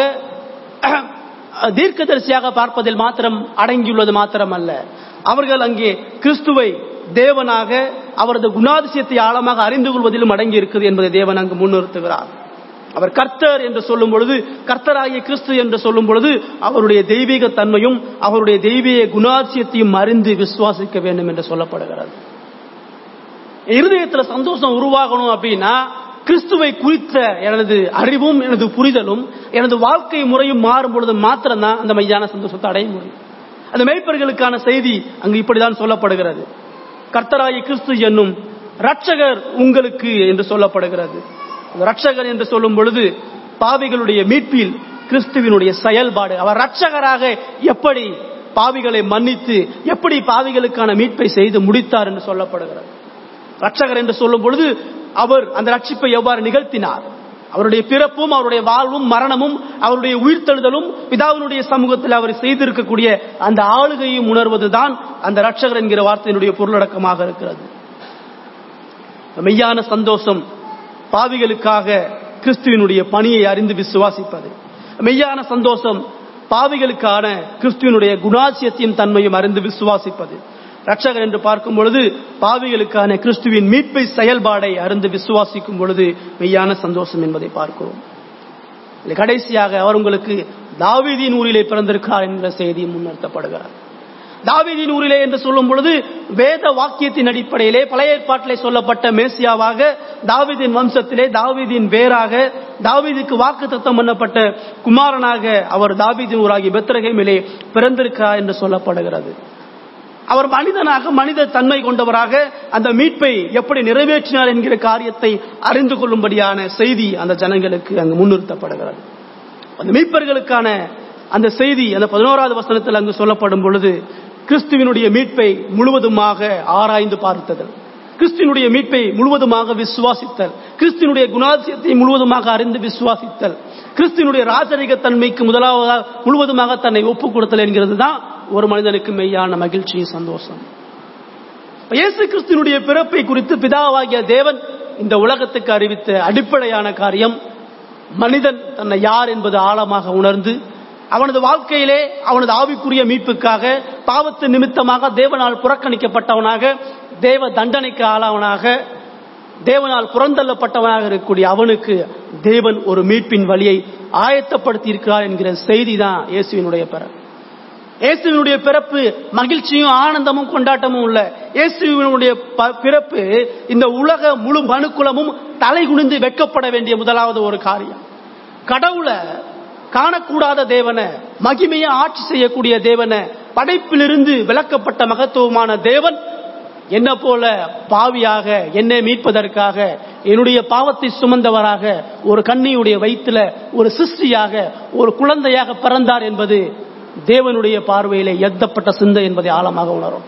தீர்க்கதரிசியாக பார்ப்பதில் மாத்திரம் அடங்கியுள்ளது மாத்திரம் அல்ல அவர்கள் அங்கே கிறிஸ்துவை தேவனாக அவரது குணாதிசயத்தை ஆழமாக அறிந்து கொள்வதிலும் அடங்கி இருக்குது என்பதை தேவன் அங்கு முன்னிறுத்துகிறார் அவர் கர்த்தர் என்று சொல்லும் பொழுது கர்த்தராகிய கிறிஸ்து என்று சொல்லும் பொழுது அவருடைய தெய்வீக தன்மையும் அவருடைய தெய்வீக குணாதிசயத்தையும் அறிந்து விசுவாசிக்க வேண்டும் என்று சொல்லப்படுகிறது இருதயத்தில் சந்தோஷம் உருவாகணும் அப்படின்னா கிறிஸ்துவை குறித்த எனது அறிவும் எனது புரிதலும் எனது வாழ்க்கை முறையும் மாறும் பொழுது மாத்திரம்தான் அந்த மையான சந்தோஷத்தை அடைய முடியும் அந்த மெய்ப்பர்களுக்கான செய்தி அங்கு இப்படிதான் சொல்லப்படுகிறது கர்த்தராய கிறிஸ்து என்னும் ரட்சகர் உங்களுக்கு என்று சொல்லப்படுகிறது ரட்சகர் என்று சொல்லும் பொழுது பாவிகளுடைய மீட்பில் கிறிஸ்துவினுடைய செயல்பாடு அவர் ரட்சகராக எப்படி பாவிகளை மன்னித்து எப்படி பாவிகளுக்கான மீட்பை செய்து முடித்தார் என்று சொல்லப்படுகிறது ரட்சகர் என்று சொல்லும் பொழுது அவர் அந்த ரட்சிப்பை எவ்வாறு நிகழ்த்தினார் அவருடைய பிறப்பும் அவருடைய வாழ்வும் மரணமும் அவருடைய உயிர்த்தெழுதலும் பிதாவினுடைய சமூகத்தில் அவர் செய்திருக்கக்கூடிய அந்த ஆளுகையும் உணர்வதுதான் அந்த ரட்சகர் என்கிற வார்த்தையினுடைய பொருளடக்கமாக இருக்கிறது மெய்யான சந்தோஷம் பாவிகளுக்காக கிறிஸ்துவனுடைய பணியை அறிந்து விசுவாசிப்பது மெய்யான சந்தோஷம் பாவிகளுக்கான கிறிஸ்துவனுடைய குணாசியத்தையும் தன்மையும் அறிந்து விசுவாசிப்பது ரட்சகர் என்று பார்க்கும் பொழுது பாவிகளுக்கான கிறிஸ்துவின் மீட்பை செயல்பாடை அறிந்து விசுவாசிக்கும் பொழுது மெய்யான சந்தோஷம் என்பதை பார்க்கிறோம் கடைசியாக அவர் உங்களுக்கு தாவீதியின் ஊரிலே பிறந்திருக்கிறார் என்ற செய்தி முன்னிறுத்தப்படுகிறார் தாவீதின் ஊரிலே என்று சொல்லும் பொழுது வேத வாக்கியத்தின் அடிப்படையிலே பழைய ஏற்பாட்டிலே சொல்லப்பட்ட மேசியாவாக தாவீதின் வம்சத்திலே தாவீதின் வேராக தாவீதுக்கு வாக்கு தத்தம் பண்ணப்பட்ட குமாரனாக அவர் தாவீதின் ஊராகி பெத்திரகேமிலே பிறந்திருக்கிறார் என்று சொல்லப்படுகிறது அவர் மனிதனாக மனித தன்மை கொண்டவராக அந்த மீட்பை எப்படி நிறைவேற்றினார் என்கிற காரியத்தை அறிந்து கொள்ளும்படியான செய்தி அந்த ஜனங்களுக்கு அங்கு முன்னிறுத்தப்படுகிறது அந்த மீட்பர்களுக்கான அந்த செய்தி அந்த பதினோராவது வசனத்தில் அங்கு சொல்லப்படும் பொழுது கிறிஸ்துவினுடைய மீட்பை முழுவதுமாக ஆராய்ந்து பார்த்ததல் கிறிஸ்துவனுடைய மீட்பை முழுவதுமாக விசுவாசித்தல் கிறிஸ்துவனுடைய குணாதிசயத்தை முழுவதுமாக அறிந்து விசுவாசித்தல் கிறிஸ்துவனுடைய ராஜரிக தன்மைக்கு முதலாவதாக முழுவதுமாக தன்னை ஒப்புக் கொடுத்தல் என்கிறது தான் ஒரு மனிதனுக்கு மெய்யான மகிழ்ச்சி சந்தோஷம் இயேசு கிறிஸ்துவனுடைய பிறப்பை குறித்து பிதாவாகிய தேவன் இந்த உலகத்துக்கு அறிவித்த அடிப்படையான காரியம் மனிதன் தன்னை யார் என்பது ஆழமாக உணர்ந்து அவனது வாழ்க்கையிலே அவனது ஆவிக்குரிய மீட்புக்காக பாவத்து நிமித்தமாக தேவனால் புறக்கணிக்கப்பட்டவனாக தேவ தண்டனைக்கு ஆளாவனாக தேவனால் புறந்தள்ளப்பட்டவனாக இருக்கக்கூடிய அவனுக்கு தேவன் ஒரு மீட்பின் வழியை ஆயத்தப்படுத்தி இருக்கிறார் என்கிற செய்தி தான் இயேசுவினுடைய பிறப்பு இயேசுவினுடைய பிறப்பு மகிழ்ச்சியும் ஆனந்தமும் கொண்டாட்டமும் உள்ள இயேசுவினுடைய ப- பிறப்பு இந்த உலக முழு மனுக்குலமும் தலை குனிந்து வெட்கப்பட வேண்டிய முதலாவது ஒரு காரியம் கடவுளை காணக்கூடாத தேவனை மகிமையை ஆட்சி செய்யக்கூடிய தேவனை படைப்பிலிருந்து விளக்கப்பட்ட மகத்துவமான தேவன் என்ன போல பாவியாக என்னை மீட்பதற்காக என்னுடைய பாவத்தை சுமந்தவராக ஒரு கன்னியுடைய வயிற்றுல ஒரு சிருஷ்டியாக ஒரு குழந்தையாக பிறந்தார் என்பது தேவனுடைய பார்வையிலே எத்தப்பட்ட சிந்தை என்பதை ஆழமாக உணரும்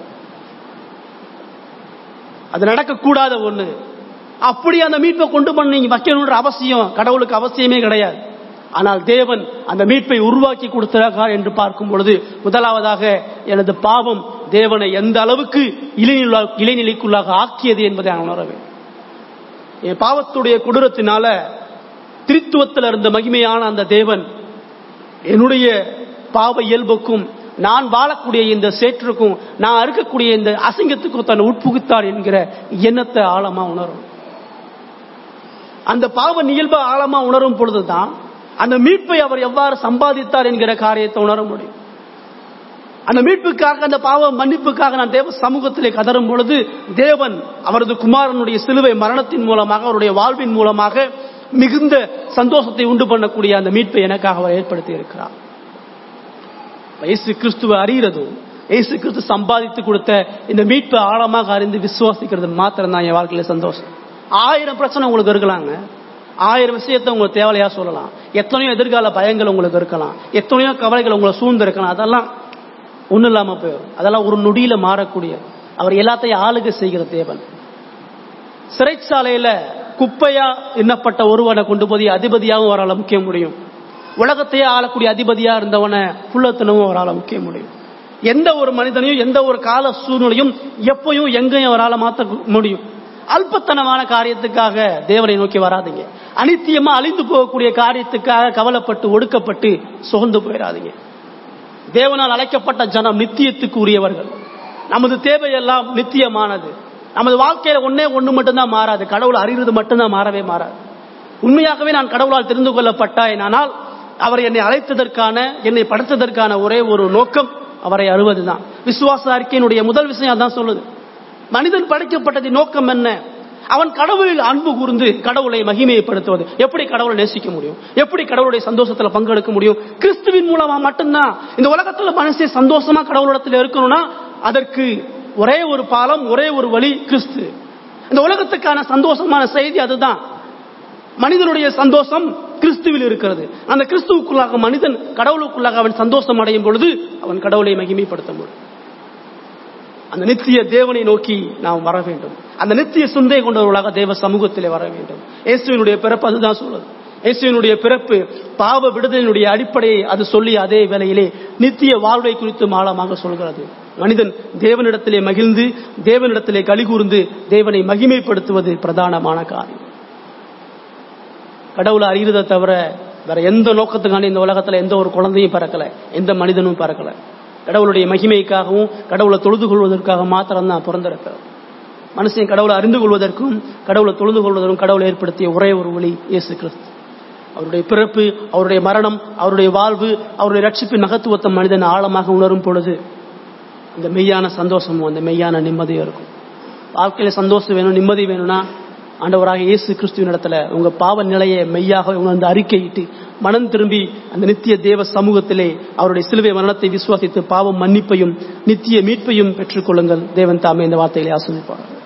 அது நடக்கக்கூடாத ஒண்ணு அப்படி அந்த மீட்பை கொண்டு பண்ணி நீங்க வைக்கணுன்ற அவசியம் கடவுளுக்கு அவசியமே கிடையாது ஆனால் தேவன் அந்த மீட்பை உருவாக்கி கொடுத்திருக்கார் என்று பார்க்கும் பொழுது முதலாவதாக எனது பாவம் தேவனை எந்த அளவுக்கு இளைநிலை- இளைநிலைக்குள்ளாக ஆக்கியது என்பதை நான் உணர வேண்டும் என் பாவத்துடைய கொடூரத்தினால திரித்துவத்தில் இருந்த மகிமையான அந்த தேவன் என்னுடைய பாவ இயல்புக்கும் நான் வாழக்கூடிய இந்த சேற்றுக்கும் நான் இருக்கக்கூடிய இந்த அசிங்கத்துக்கும் தன்னை உட்புகுத்தார் என்கிற எண்ணத்தை ஆழமா உணரும் அந்த பாவ இயல்பை ஆழமா உணரும் பொழுதுதான் அந்த மீட்பை அவர் எவ்வாறு சம்பாதித்தார் என்கிற காரியத்தை உணர முடியும் அந்த மீட்புக்காக அந்த பாவ மன்னிப்புக்காக நான் தேவ சமூகத்திலே கதறும் பொழுது தேவன் அவரது குமாரனுடைய சிலுவை மரணத்தின் மூலமாக அவருடைய வாழ்வின் மூலமாக மிகுந்த சந்தோஷத்தை உண்டு பண்ணக்கூடிய அந்த மீட்பை எனக்காக அவர் ஏற்படுத்தி இருக்கிறார் இயேசு கிறிஸ்துவை அறிகிறதும் இயேசு கிறிஸ்து சம்பாதித்து கொடுத்த இந்த மீட்பை ஆழமாக அறிந்து விசுவாசிக்கிறது மாத்திரம் தான் என் வாழ்க்கையில சந்தோஷம் ஆயிரம் பிரச்சனை உங்களுக்கு இருக்கலாங்க ஆயிரம் விஷயத்தை உங்களுக்கு தேவையா சொல்லலாம் எத்தனையோ எதிர்கால பயங்கள் உங்களுக்கு இருக்கலாம் எத்தனையோ கவலைகள் உங்களை சூழ்ந்து இருக்கலாம் அதெல்லாம் ஒண்ணும் இல்லாம போயிடும் அதெல்லாம் ஒரு நொடியில மாறக்கூடிய அவர் எல்லாத்தையும் ஆளுகை செய்கிற தேவன் சிறைச்சாலையில குப்பையா எண்ணப்பட்ட ஒருவனை கொண்டு போய் அதிபதியாகவும் அவரால் முக்கிய முடியும் உலகத்தையே ஆளக்கூடிய அதிபதியா இருந்தவனை புள்ளத்தனமும் அவரால் முக்கிய முடியும் எந்த ஒரு மனிதனையும் எந்த ஒரு கால சூழ்நிலையும் எப்பயும் எங்கேயும் அவரால் மாற்ற முடியும் அல்பத்தனமான காரியத்துக்காக தேவனை நோக்கி வராதீங்க அனித்தியமா அழிந்து போகக்கூடிய காரியத்துக்காக கவலைப்பட்டு ஒடுக்கப்பட்டு சுகந்து போயிடாதீங்க தேவனால் அழைக்கப்பட்ட ஜனம் நித்தியத்துக்கு உரியவர்கள் நமது தேவையெல்லாம் நித்தியமானது நமது வாழ்க்கையில ஒன்னே ஒண்ணு மட்டும்தான் மாறாது கடவுள் அறிவது மட்டும்தான் மாறவே மாறாது உண்மையாகவே நான் கடவுளால் தெரிந்து கொள்ளப்பட்டாய் ஆனால் அவர் என்னை அழைத்ததற்கான என்னை படைத்ததற்கான ஒரே ஒரு நோக்கம் அவரை அறுவதுதான் விசுவாச அறிக்கையினுடைய முதல் விஷயம் அதான் சொல்லுது மனிதன் படைக்கப்பட்டதின் நோக்கம் என்ன அவன் கடவுளில் அன்பு கூர்ந்து கடவுளை மகிமைப்படுத்துவது எப்படி கடவுளை நேசிக்க முடியும் எப்படி கடவுளுடைய சந்தோஷத்துல பங்கெடுக்க முடியும் கிறிஸ்துவின் மூலமா மட்டும்தான் இந்த உலகத்துல மனுஷன் சந்தோஷமா கடவுளிடத்துல இருக்கணும்னா அதற்கு ஒரே ஒரு பாலம் ஒரே ஒரு வழி கிறிஸ்து இந்த உலகத்துக்கான சந்தோஷமான செய்தி அதுதான் மனிதனுடைய சந்தோஷம் கிறிஸ்துவில் இருக்கிறது அந்த கிறிஸ்துவுக்குள்ளாக மனிதன் கடவுளுக்குள்ளாக அவன் சந்தோஷம் அடையும் பொழுது அவன் கடவுளை மகிமைப்படுத்த முடியும் அந்த நித்திய தேவனை நோக்கி நாம் வர வேண்டும் அந்த நித்திய சிந்தை கொண்டவர்களாக தேவ சமூகத்திலே வர வேண்டும் இயேசுவினுடைய பிறப்பு அதுதான் சொல்லுது இயேசுவினுடைய பிறப்பு பாவ விடுதலினுடைய அடிப்படையை அது சொல்லி அதே வேளையிலே நித்திய வாழ்வை குறித்து ஆழமாக சொல்கிறது மனிதன் தேவனிடத்திலே மகிழ்ந்து தேவனிடத்திலே கலிகூர்ந்து தேவனை மகிமைப்படுத்துவது பிரதானமான காரியம் கடவுளை அறிகிறதை தவிர வேற எந்த நோக்கத்துக்கான இந்த உலகத்துல எந்த ஒரு குழந்தையும் பறக்கல எந்த மனிதனும் பறக்கல கடவுளுடைய மகிமைக்காகவும் கடவுளை தொழுது கொள்வதற்காக மாத்திரம் தான் பிறந்திருக்கிறது மனுஷன் கடவுளை அறிந்து கொள்வதற்கும் கடவுளை தொழுது கொள்வதற்கும் கடவுளை ஏற்படுத்திய ஒரே ஒரு வழி இயேசு கிறிஸ்து அவருடைய பிறப்பு அவருடைய மரணம் அவருடைய வாழ்வு அவருடைய ரட்சிப்பின் மகத்துவத்தை மனிதன் ஆழமாக உணரும் பொழுது அந்த மெய்யான சந்தோஷமும் அந்த மெய்யான நிம்மதியும் இருக்கும் வாழ்க்கையில சந்தோஷம் வேணும் நிம்மதி வேணும்னா ஆண்டவராக இயேசு கிறிஸ்துவின் இடத்துல உங்க பாவ நிலையை மெய்யாக உணர்ந்து அறிக்கையிட்டு மனம் திரும்பி அந்த நித்திய தேவ சமூகத்திலே அவருடைய சிலுவை மரணத்தை விசுவாசித்து பாவம் மன்னிப்பையும் நித்திய மீட்பையும் பெற்றுக்கொள்ளுங்கள் தேவன் தாமே இந்த வார்த்தைகளை ஆசிரிப்பார்